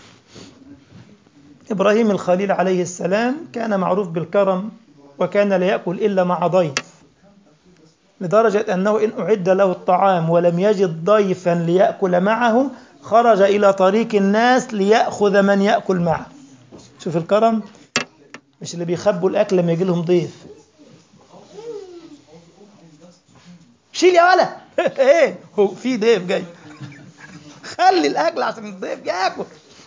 A: إبراهيم الخليل عليه السلام كان معروف بالكرم وكان لا يأكل إلا مع ضيف لدرجة أنه إن أعد له الطعام ولم يجد ضيفا ليأكل معه خرج إلى طريق الناس ليأخذ من يأكل معه شوف الكرم مش اللي بيخبوا الأكل لما يجي لهم ضيف شيل يا ولا ايه هو في ضيف جاي خلي الأكل عشان الضيف ياكل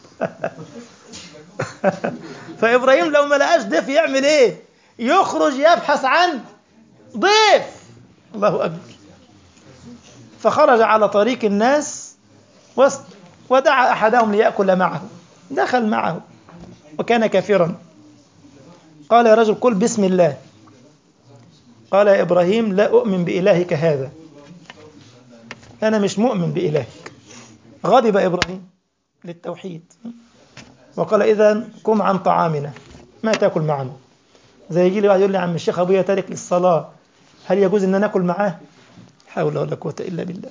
A: فإبراهيم لو ما لقاش ضيف يعمل إيه؟ يخرج يبحث عن ضيف الله أكبر فخرج على طريق الناس ودعا أحدهم ليأكل معه دخل معه وكان كافرا قال يا رجل قل بسم الله قال يا إبراهيم لا أؤمن بإلهك هذا أنا مش مؤمن بإلهك غضب إبراهيم للتوحيد وقال إذا قم عن طعامنا ما تاكل معنا زي يجي لي واحد يقول لي عم الشيخ أبويا تارك للصلاة هل يجوز أن ناكل معاه؟ حول ولا قوة إلا بالله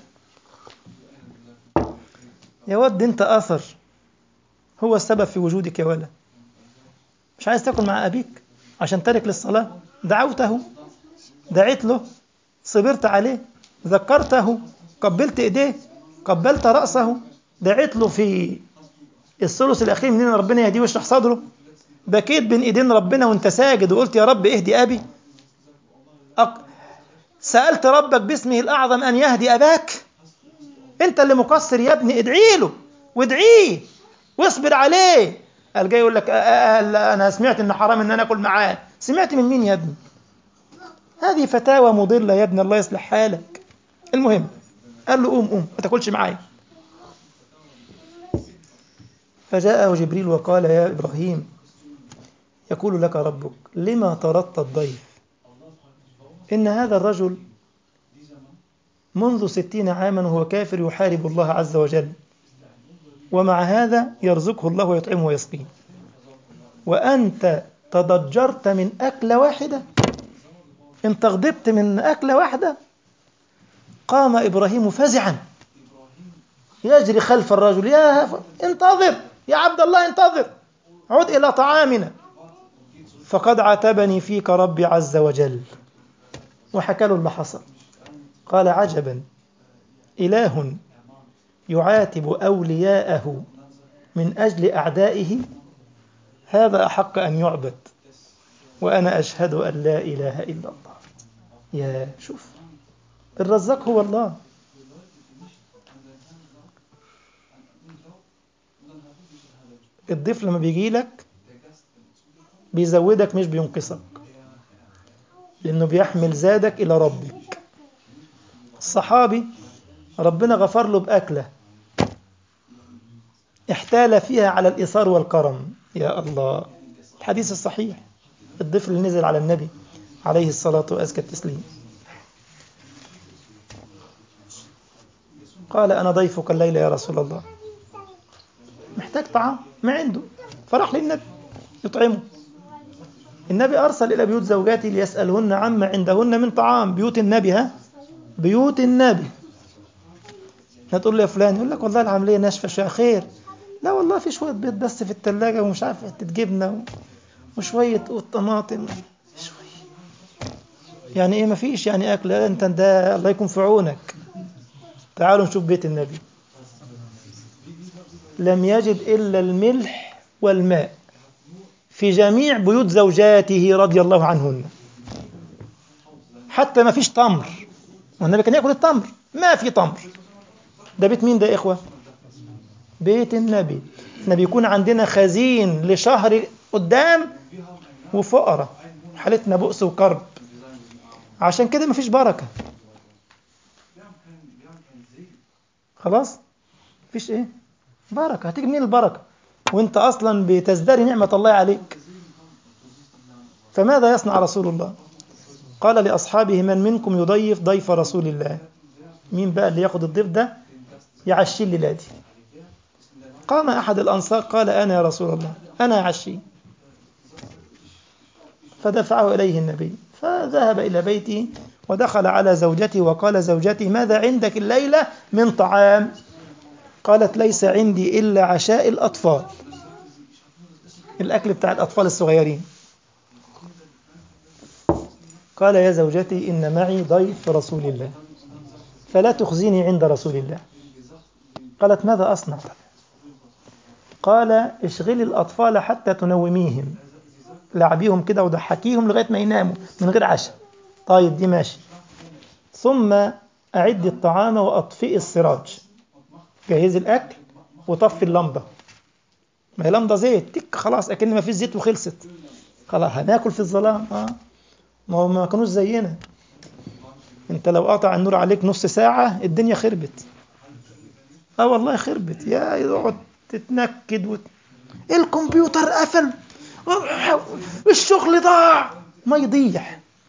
A: يا ود أنت أثر هو السبب في وجودك يا ولا مش عايز تاكل مع أبيك عشان تارك للصلاة دعوته دعيت له صبرت عليه ذكرته قبلت إيديه قبلت رأسه دعيت له في الثلث الأخير من ربنا يهديه ويشرح صدره بكيت بين إيدين ربنا وأنت ساجد وقلت يا رب اهدي أبي أق... سألت ربك باسمه الأعظم أن يهدي أباك أنت اللي مقصر يا ابني ادعي له وادعيه واصبر عليه قال جاي يقول لك أنا سمعت إن حرام إن أنا أكل معاه سمعت من مين يا ابني هذه فتاوى مضلة يا ابني الله يصلح حالك المهم قال له قوم قوم ما تاكلش معايا فجاءه جبريل وقال يا إبراهيم يقول لك ربك لما طردت الضيف إن هذا الرجل منذ ستين عاما وهو كافر يحارب الله عز وجل ومع هذا يرزقه الله ويطعمه ويسقيه وأنت تضجرت من أكلة واحدة انت غضبت من أكلة واحدة قام إبراهيم فزعا يجري خلف الرجل يا انتظر يا عبد الله انتظر عد إلى طعامنا فقد عاتبني فيك ربي عز وجل وحكى له اللي حصل قال عجبا إله يعاتب أولياءه من أجل أعدائه هذا أحق أن يعبد وأنا أشهد أن لا إله إلا الله يا شوف الرزاق هو الله الضيف لما بيجي لك بيزودك مش بينقصك لأنه بيحمل زادك إلى ربك الصحابي ربنا غفر له بأكلة احتال فيها على الإصار والكرم يا الله الحديث الصحيح الضيف اللي نزل على النبي عليه الصلاة وأزكى التسليم قال أنا ضيفك الليلة يا رسول الله محتاج طعام ما عنده فراح للنبي يطعمه النبي أرسل إلى بيوت زوجاته ليسألهن عما عندهن من طعام بيوت النبي ها بيوت النبي هتقول له يا فلان يقول لك والله العملية ناشفة شوية خير لا والله في شوية بيض بس في التلاجة ومش عارف حتة جبنة وشوية طماطم شوية يعني ايه مفيش يعني اكل انت ده الله يكون في عونك تعالوا نشوف بيت النبي لم يجد إلا الملح والماء في جميع بيوت زوجاته رضي الله عنهن حتى ما فيش تمر والنبي كان يأكل التمر ما في تمر ده بيت مين ده يا إخوة بيت النبي احنا بيكون عندنا خزين لشهر قدام وفقرة حالتنا بؤس وكرب عشان كده مفيش بركة خلاص مفيش ايه بركة هتيجي منين البركة وانت اصلا بتزدري نعمة الله عليك فماذا يصنع رسول الله قال لأصحابه من منكم يضيف ضيف رسول الله مين بقى اللي ياخد الضيف ده يعشي الليلة دي قام أحد الأنصار قال أنا يا رسول الله أنا أعشي فدفعه إليه النبي فذهب إلى بيته ودخل على زوجته وقال زوجتي ماذا عندك الليلة من طعام قالت ليس عندي إلا عشاء الأطفال الأكل بتاع الأطفال الصغيرين قال يا زوجتي إن معي ضيف رسول الله فلا تخزيني عند رسول الله قالت ماذا أصنع قال اشغلي الأطفال حتى تنوميهم لعبيهم كده وضحكيهم لغاية ما يناموا من غير عشاء طيب دي ماشي ثم أعدي الطعام وأطفئي السراج جهزي الأكل وطفي اللمبة ما هي لمبة زيت تك خلاص أكن ما فيش زيت وخلصت خلاص هناكل في الظلام اه ما هو ما كانوش زينا انت لو قطع النور عليك نص ساعة الدنيا خربت اه والله خربت يا يقعد تتنكد وت... الكمبيوتر قفل الشغل ضاع ما يضيع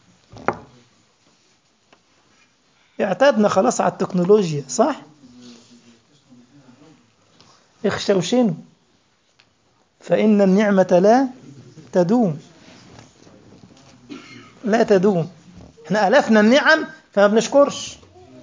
A: اعتدنا خلاص على التكنولوجيا صح اخشوشنوا فإن النعمة لا تدوم لا تدوم احنا ألفنا النعم فما بنشكرش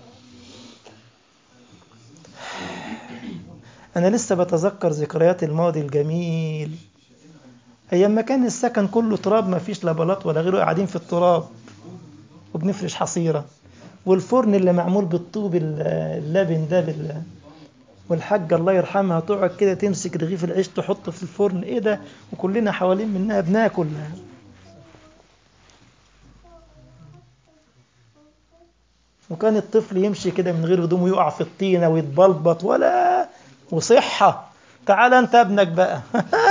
A: أنا لسه بتذكر ذكريات الماضي الجميل أيام ما كان السكن كله تراب ما فيش لا بلاط ولا غيره قاعدين في التراب وبنفرش حصيرة والفرن اللي معمول بالطوب اللبن ده بال والحاجة الله يرحمها تقعد كده تمسك رغيف العيش تحطه في الفرن ايه ده وكلنا حوالين منها بناكل وكان الطفل يمشي كده من غير هدوم ويقع في الطينة ويتبلبط ولا وصحة تعال انت ابنك بقى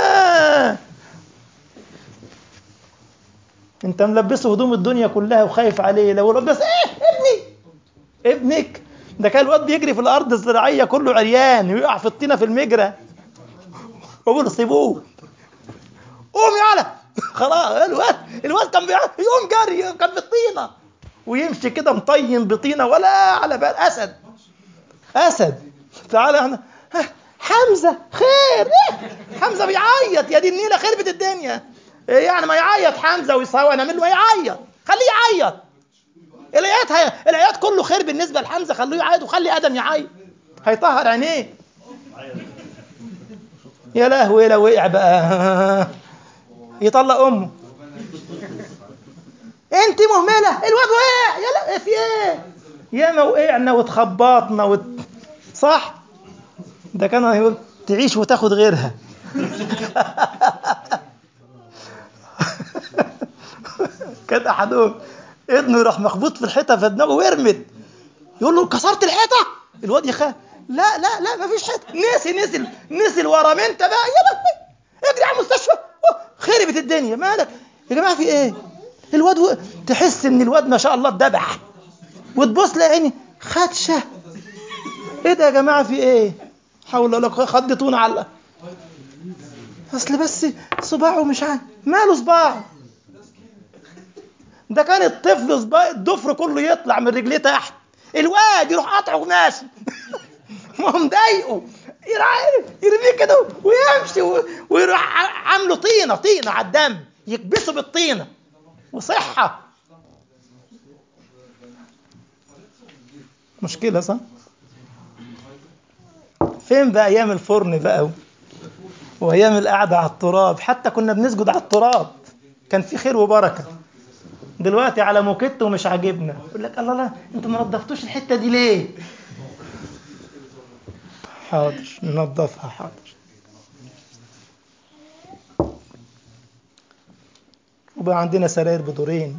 A: انت ملبسه هدوم الدنيا كلها وخايف عليه لو لبس ايه ابني ابنك ده كان الواد بيجري في الارض الزراعيه كله عريان ويقع في الطينه في المجرى بقول سيبوه قوم يالا خلاص الواد الواد كان يقوم جري كان في الطينه ويمشي كده مطين بطينه ولا على بال اسد اسد تعالى احنا حمزه خير حمزه بيعيط يا دي النيله خربت الدنيا ايه يعني ما يعيط حمزه ويصور نعمل له ما يعيط خليه يعيط العياط هي... العياط كله خير بالنسبه لحمزه خلوه يعيط وخلي ادم يعيط هيطهر عينيه يا لهوي لو وقع بقى يطلق امه انت مهمله الواد وقع يا لا في ايه يا ما وقعنا واتخبطنا وت... صح ده كان يقول تعيش وتاخد غيرها كان احدهم ابنه يروح مخبوط في الحيطه في دماغه ويرمد يقول له كسرت الحيطه الواد يخاف لا لا لا ما فيش حيطه نسي نزل نزل ورا انت بقى يا لهوي اجري على المستشفى خربت الدنيا مالك يا جماعه في ايه الواد و... تحس ان الواد ما شاء الله اتذبح وتبص لا عيني خدشه ايه ده يا جماعه في ايه حول ولا قوه خدتونا على اصل بس صباعه مش عارف ماله صباعه ده كان الطفل صباع الضفر كله يطلع من رجليه تحت الواد يروح قاطعه وماشي ما هو مضايقه يرميه كده ويمشي ويروح عامله طينه طينه على الدم يكبسه بالطينه وصحه مشكله صح فين بقى ايام الفرن بقى وايام القعده على التراب حتى كنا بنسجد على التراب كان في خير وبركه دلوقتي على موكيت ومش عاجبنا يقول لك الله لا انتوا ما نظفتوش الحته دي ليه حاضر ننظفها حاضر وبقى عندنا سراير بدورين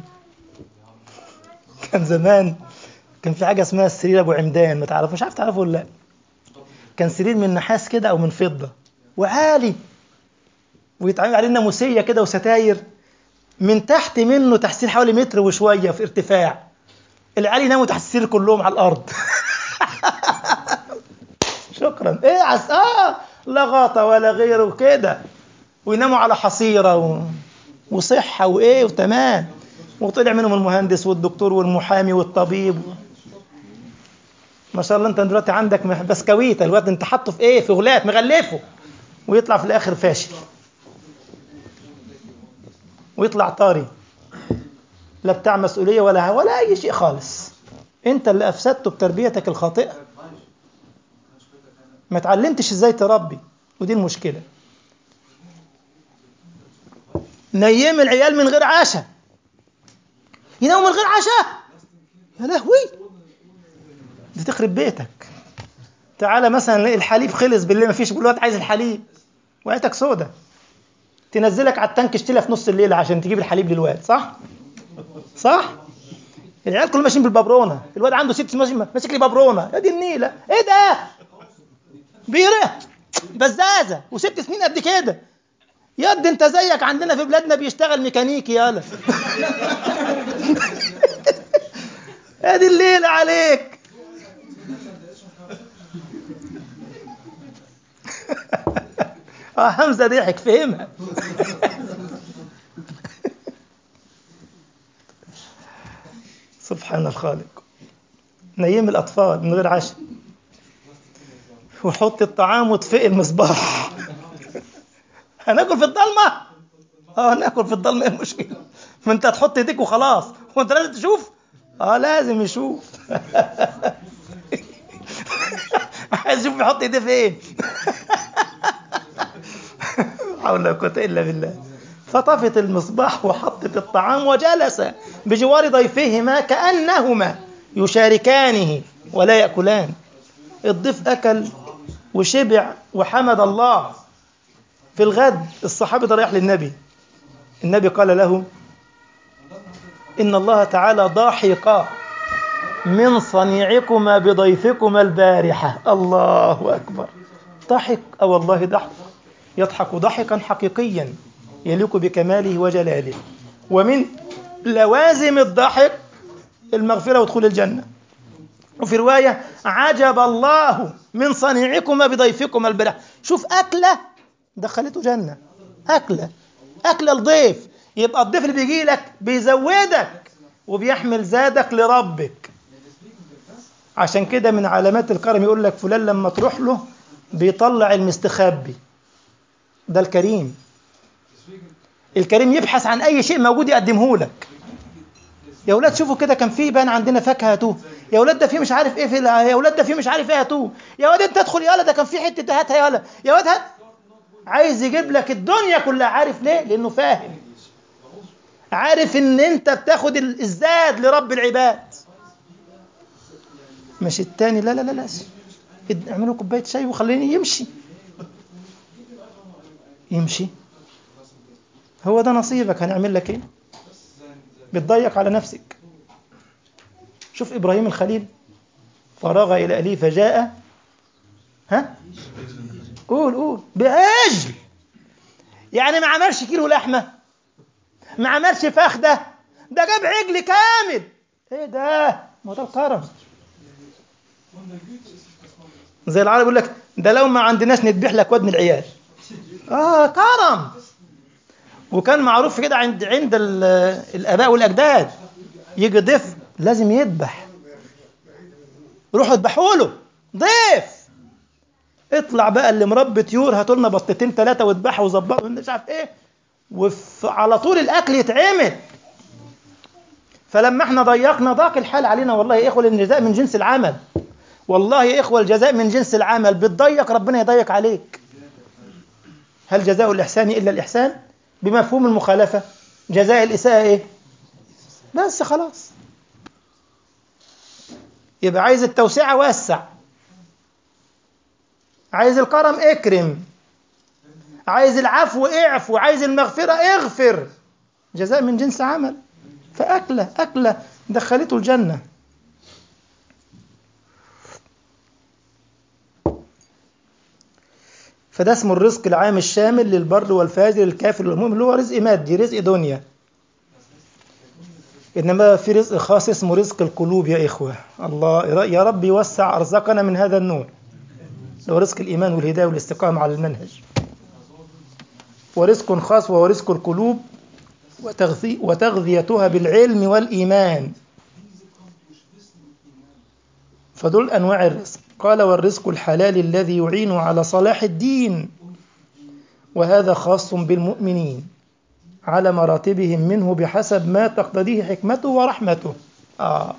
A: كان زمان كان في حاجه اسمها السرير ابو عمدان ما تعرفوش عارف تعرفه ولا لا كان سرير من نحاس كده او من فضه وعالي ويتعمل عليه ناموسيه كده وستاير من تحت منه تحسين حوالي متر وشويه في ارتفاع العيال يناموا تحت السرير كلهم على الارض شكرا ايه عس اه لا غاطه ولا غيره كده ويناموا على حصيره و... وصحه وايه وتمام وطلع منهم المهندس والدكتور والمحامي والطبيب ما شاء الله انت دلوقتي عندك بسكويت الوقت انت حاطه في ايه في غلاف مغلفه ويطلع في الاخر فاشل ويطلع طاري لا بتاع مسؤوليه ولا ولا اي شيء خالص انت اللي افسدته بتربيتك الخاطئه ما اتعلمتش ازاي تربي ودي المشكله نيم العيال من غير عشاء يناموا من غير عشاء يا لهوي دي تخرب بيتك تعالى مثلا الحليب خلص بالليل ما فيش الوقت عايز الحليب وقتك سودة تنزلك على التانك اشتريها في نص الليل عشان تجيب الحليب للواد صح؟ صح؟ العيال كلهم ماشيين بالببرونه الواد عنده ست ماشي ماسك لي ببرونه يا دي النيله ايه ده؟ بيره بزازه وست سنين قد كده يد انت زيك عندنا في بلادنا بيشتغل ميكانيكي يالا ادي الليله عليك اه حمزه ضحك فهمها سبحان الخالق نيم الاطفال من غير عشاء وحط الطعام وطفئ المصباح هناكل في الضلمه اه ناكل في الضلمه ايه المشكله ما انت هتحط ايديك وخلاص هو انت لازم تشوف اه لازم يشوف عايز يشوف يحط ايديه فين حول ولا قوه الا بالله فطفت المصباح وحطت الطعام وجلس بجوار ضيفهما كانهما يشاركانه ولا ياكلان الضيف اكل وشبع وحمد الله في الغد الصحابي ده رايح للنبي النبي قال له إن الله تعالى ضاحك من صنيعكما بضيفكما البارحة الله أكبر ضحك أو والله ضحك يضحك ضحكا حقيقيا يليق بكماله وجلاله ومن لوازم الضحك المغفرة ودخول الجنة وفي رواية عجب الله من صنيعكما بضيفكما البارحة شوف أكلة دخلته جنة أكلة أكلة الضيف يبقى الضيف اللي بيجي لك بيزودك وبيحمل زادك لربك عشان كده من علامات الكرم يقول لك فلان لما تروح له بيطلع المستخبي ده الكريم الكريم يبحث عن اي شيء موجود يقدمه لك يا ولاد شوفوا كده كان في بان عندنا فاكهه يا ولاد ده في مش عارف ايه في ال- يا ولاد ده في مش عارف ايه هاتوه يا ولاد انت ادخل يا ولد ده كان في حته هاتها يا ولد يا ولد هات عايز يجيب لك الدنيا كلها عارف ليه لانه فاهم عارف ان انت بتاخد ال- الزاد لرب العباد مش التاني لا لا لا لا اد- اعملوا كوبايه شاي وخليني يمشي يمشي هو ده نصيبك هنعمل لك ايه بتضيق على نفسك شوف ابراهيم الخليل فرغ الى اهله فجاء ها قول قول بعجل يعني ما عملش كيلو لحمه ما عملش فخده ده جاب عجل كامل ايه ده ما ده الكرم زي العرب يقول لك ده لو ما عندناش نذبح لك ودن العيال اه كرم وكان معروف كده عند عند ال- الاباء والاجداد يجي ضيف لازم يذبح روحوا اذبحوا له ضيف اطلع بقى اللي مربي طيور هاتوا لنا بطتين ثلاثه واذبحوا وظبطوا مش عارف ايه وعلى طول الاكل يتعمل فلما احنا ضيقنا ضاق الحال علينا والله يا اخوه لان الجزاء من جنس العمل والله يا اخوه الجزاء من جنس العمل بتضيق ربنا يضيق عليك هل جزاء الاحسان الا الاحسان بمفهوم المخالفه جزاء الاساءه ايه بس خلاص يبقى عايز التوسعه وسع عايز الكرم اكرم عايز العفو اعفو عايز المغفره اغفر جزاء من جنس عمل فأكلة أكلة دخلته الجنة فده اسمه الرزق العام الشامل للبر والفاجر الكافر والمؤمن اللي هو رزق مادي رزق دنيا إنما في رزق خاص اسمه رزق القلوب يا إخوة الله يا رب يوسع أرزاقنا من هذا النور هو رزق الإيمان والهداية والاستقامة على المنهج ورزق خاص وهو رزق القلوب وتغذي وتغذيتها بالعلم والإيمان فدول أنواع الرزق قال والرزق الحلال الذي يعين على صلاح الدين وهذا خاص بالمؤمنين على مراتبهم منه بحسب ما تقتضيه حكمته ورحمته آه.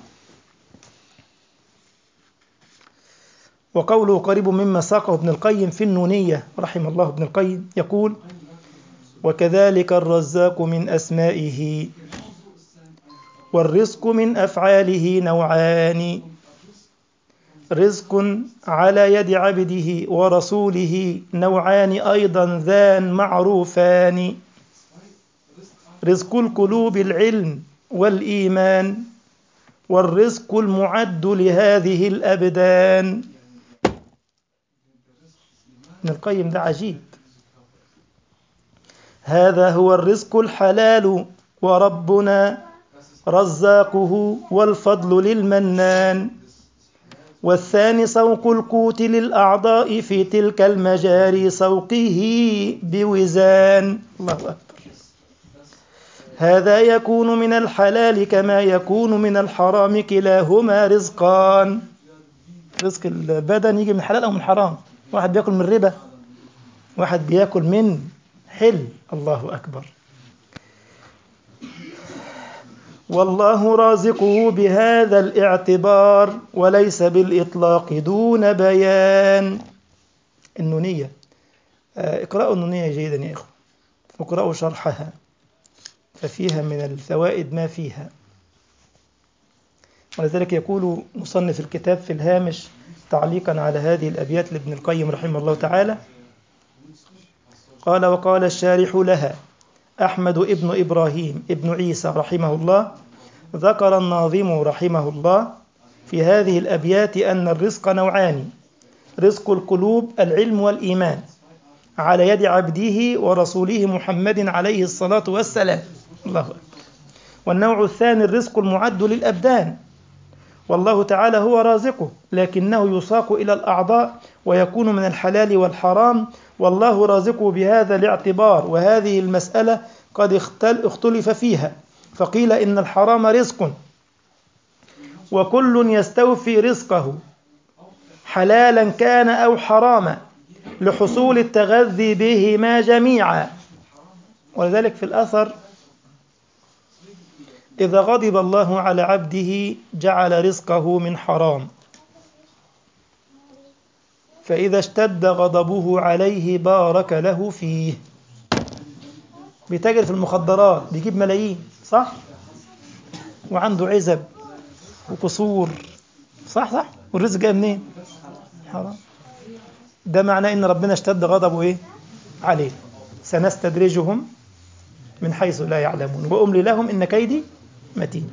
A: وقوله قريب مما ساقه ابن القيم في النونية رحم الله ابن القيم يقول وكذلك الرزاق من أسمائه والرزق من أفعاله نوعان رزق على يد عبده ورسوله نوعان أيضا ذان معروفان رزق القلوب العلم والإيمان والرزق المعد لهذه الأبدان ابن القيم ده عجيب هذا هو الرزق الحلال وربنا رزاقه والفضل للمنان والثاني سوق القوت للأعضاء في تلك المجاري سوقه بوزان الله أكبر هذا يكون من الحلال كما يكون من الحرام كلاهما رزقان رزق البدن يجي من حلال أو من حرام واحد بياكل من ربا واحد بياكل من حل الله أكبر والله رازقه بهذا الاعتبار وليس بالإطلاق دون بيان النونية اقرأوا النونية جيدا يا إخوة اقرأوا شرحها ففيها من الفوائد ما فيها ولذلك يقول مصنف الكتاب في الهامش تعليقا على هذه الأبيات لابن القيم رحمه الله تعالى قال وقال الشارح لها أحمد ابن إبراهيم ابن عيسى رحمه الله ذكر الناظم رحمه الله في هذه الأبيات أن الرزق نوعان رزق القلوب العلم والإيمان على يد عبده ورسوله محمد عليه الصلاة والسلام الله أكبر والنوع الثاني الرزق المعد للأبدان والله تعالى هو رازقه لكنه يساق إلى الأعضاء ويكون من الحلال والحرام والله رازقه بهذا الاعتبار وهذه المسألة قد اختلف فيها فقيل إن الحرام رزق وكل يستوفي رزقه حلالا كان أو حراما لحصول التغذي بهما جميعا ولذلك في الأثر إذا غضب الله على عبده جعل رزقه من حرام فإذا اشتد غضبه عليه بارك له فيه بيتاجر في المخدرات بيجيب ملايين صح وعنده عزب وقصور صح صح والرزق جاي منين حرام ده معناه ان ربنا اشتد غضبه ايه عليه سنستدرجهم من حيث لا يعلمون واملي لهم ان كيدي متين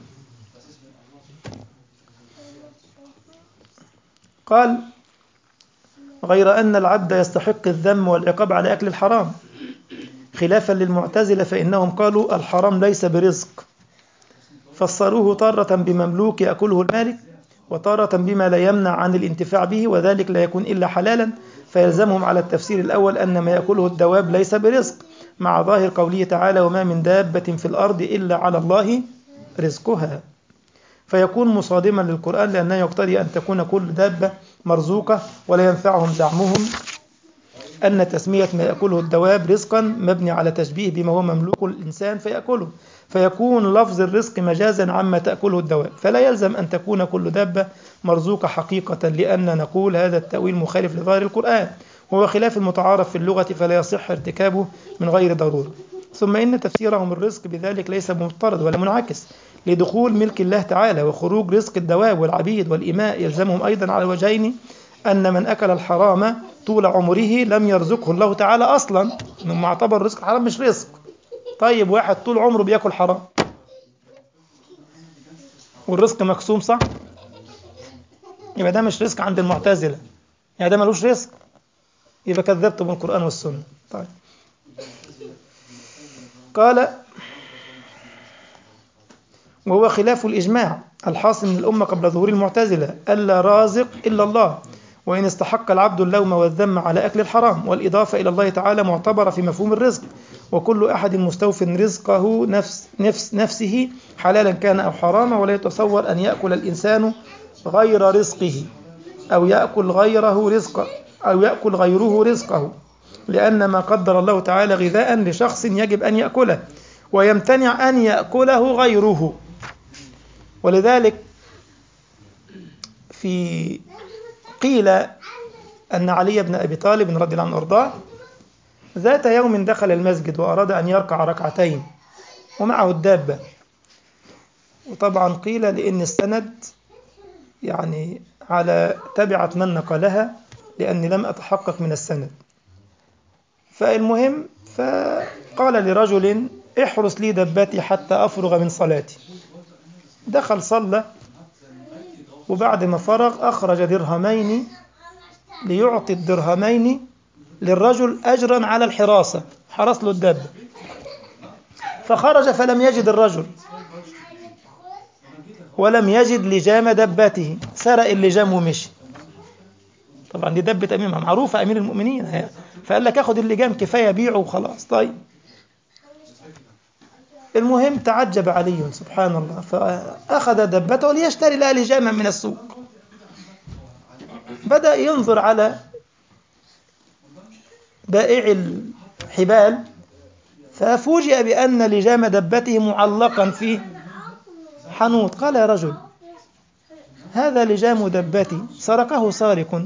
A: قال غير ان العبد يستحق الذم والعقاب على اكل الحرام خلافا للمعتزله فانهم قالوا الحرام ليس برزق فسروه تارة بمملوك يأكله المالك وتارة بما لا يمنع عن الانتفاع به وذلك لا يكون إلا حلالا فيلزمهم على التفسير الأول أن ما يأكله الدواب ليس برزق مع ظاهر قوله تعالى وما من دابة في الأرض إلا على الله رزقها فيكون مصادما للقرآن لأنه يقتضي أن تكون كل دابة مرزوقة ولا ينفعهم زعمهم أن تسمية ما يأكله الدواب رزقا مبني على تشبيه بما هو مملوك الإنسان فيأكله فيكون لفظ الرزق مجازا عما تأكله الدواب فلا يلزم أن تكون كل دابة مرزوقة حقيقة لأن نقول هذا التأويل مخالف لظاهر القرآن وهو خلاف المتعارف في اللغة فلا يصح ارتكابه من غير ضرورة ثم إن تفسيرهم الرزق بذلك ليس مضطرد ولا منعكس لدخول ملك الله تعالى وخروج رزق الدواب والعبيد والإماء يلزمهم أيضا على وجهين أن من أكل الحرام طول عمره لم يرزقه الله تعالى أصلا من اعتبر الرزق الحرام مش رزق طيب واحد طول عمره بياكل حرام والرزق مقسوم صح يبقى ده مش رزق عند المعتزلة يعني ده ملوش رزق يبقى كذبت بالقرآن والسنة طيب قال وهو خلاف الإجماع الحاصل من الأمة قبل ظهور المعتزلة ألا رازق إلا الله وإن استحق العبد اللوم والذم على أكل الحرام والإضافة إلى الله تعالى معتبرة في مفهوم الرزق وكل أحد مستوف رزقه نفس, نفس نفسه حلالا كان أو حراما ولا يتصور أن يأكل الإنسان غير رزقه أو يأكل غيره رزقه أو يأكل غيره رزقه لأن ما قدر الله تعالى غذاء لشخص يجب أن يأكله ويمتنع أن يأكله غيره ولذلك في قيل أن علي بن أبي طالب رضي الله عنه وأرضاه ذات يوم دخل المسجد وأراد أن يركع ركعتين ومعه الدابة وطبعا قيل لأن السند يعني على تبعة من نقلها لأني لم أتحقق من السند فالمهم فقال لرجل احرس لي دبتي حتى أفرغ من صلاتي دخل صلى وبعد ما فرغ أخرج درهمين ليعطي الدرهمين للرجل أجرا على الحراسة حرس له الدابة فخرج فلم يجد الرجل ولم يجد لجام دبته سرق اللجام ومشي طبعا دي دبة أمير معروفة أمير المؤمنين فقال لك أخذ اللجام كفاية بيعه وخلاص طيب المهم تعجب علي سبحان الله فأخذ دبته ليشتري لها لجاما من السوق بدأ ينظر على بائع الحبال ففوجئ بأن لجام دبته معلقا في حنوط قال يا رجل هذا لجام دبتي سرقه سارق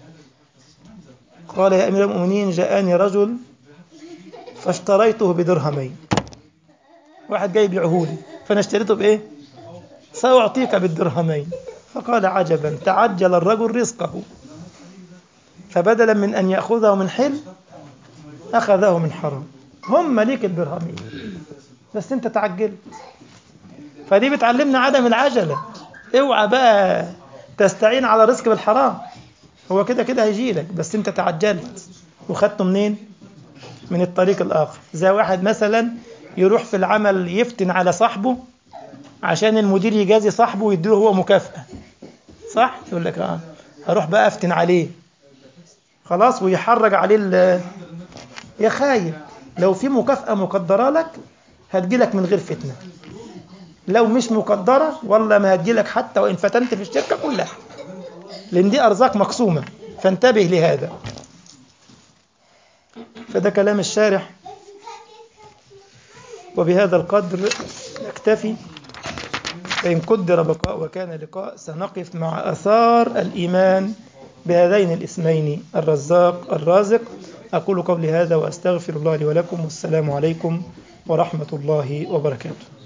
A: قال يا أمير المؤمنين جاءني رجل فاشتريته بدرهمين واحد جاي يبيعه لي فانا اشتريته بايه ساعطيك بالدرهمين فقال عجبا تعجل الرجل رزقه فبدلا من ان ياخذه من حل اخذه من حرام هم ليك الدرهمين بس انت تعجلت فدي بتعلمنا عدم العجله اوعى بقى تستعين على رزق بالحرام هو كده كده هيجي لك بس انت تعجلت وخدته منين من الطريق الاخر زي واحد مثلا يروح في العمل يفتن على صاحبه عشان المدير يجازي صاحبه ويديله هو مكافأة صح؟ يقول لك اه هروح بقى افتن عليه خلاص ويحرج عليه ال يا خايب لو في مكافأة مقدرة لك هتجيلك من غير فتنة لو مش مقدرة والله ما هتجيلك حتى وإن فتنت في الشركة كلها لأن دي أرزاق مقسومة فانتبه لهذا فده كلام الشارح وبهذا القدر نكتفي فإن قدر بقاء وكان لقاء سنقف مع أثار الإيمان بهذين الاسمين الرزاق الرازق أقول قولي هذا وأستغفر الله لي ولكم والسلام عليكم ورحمة الله وبركاته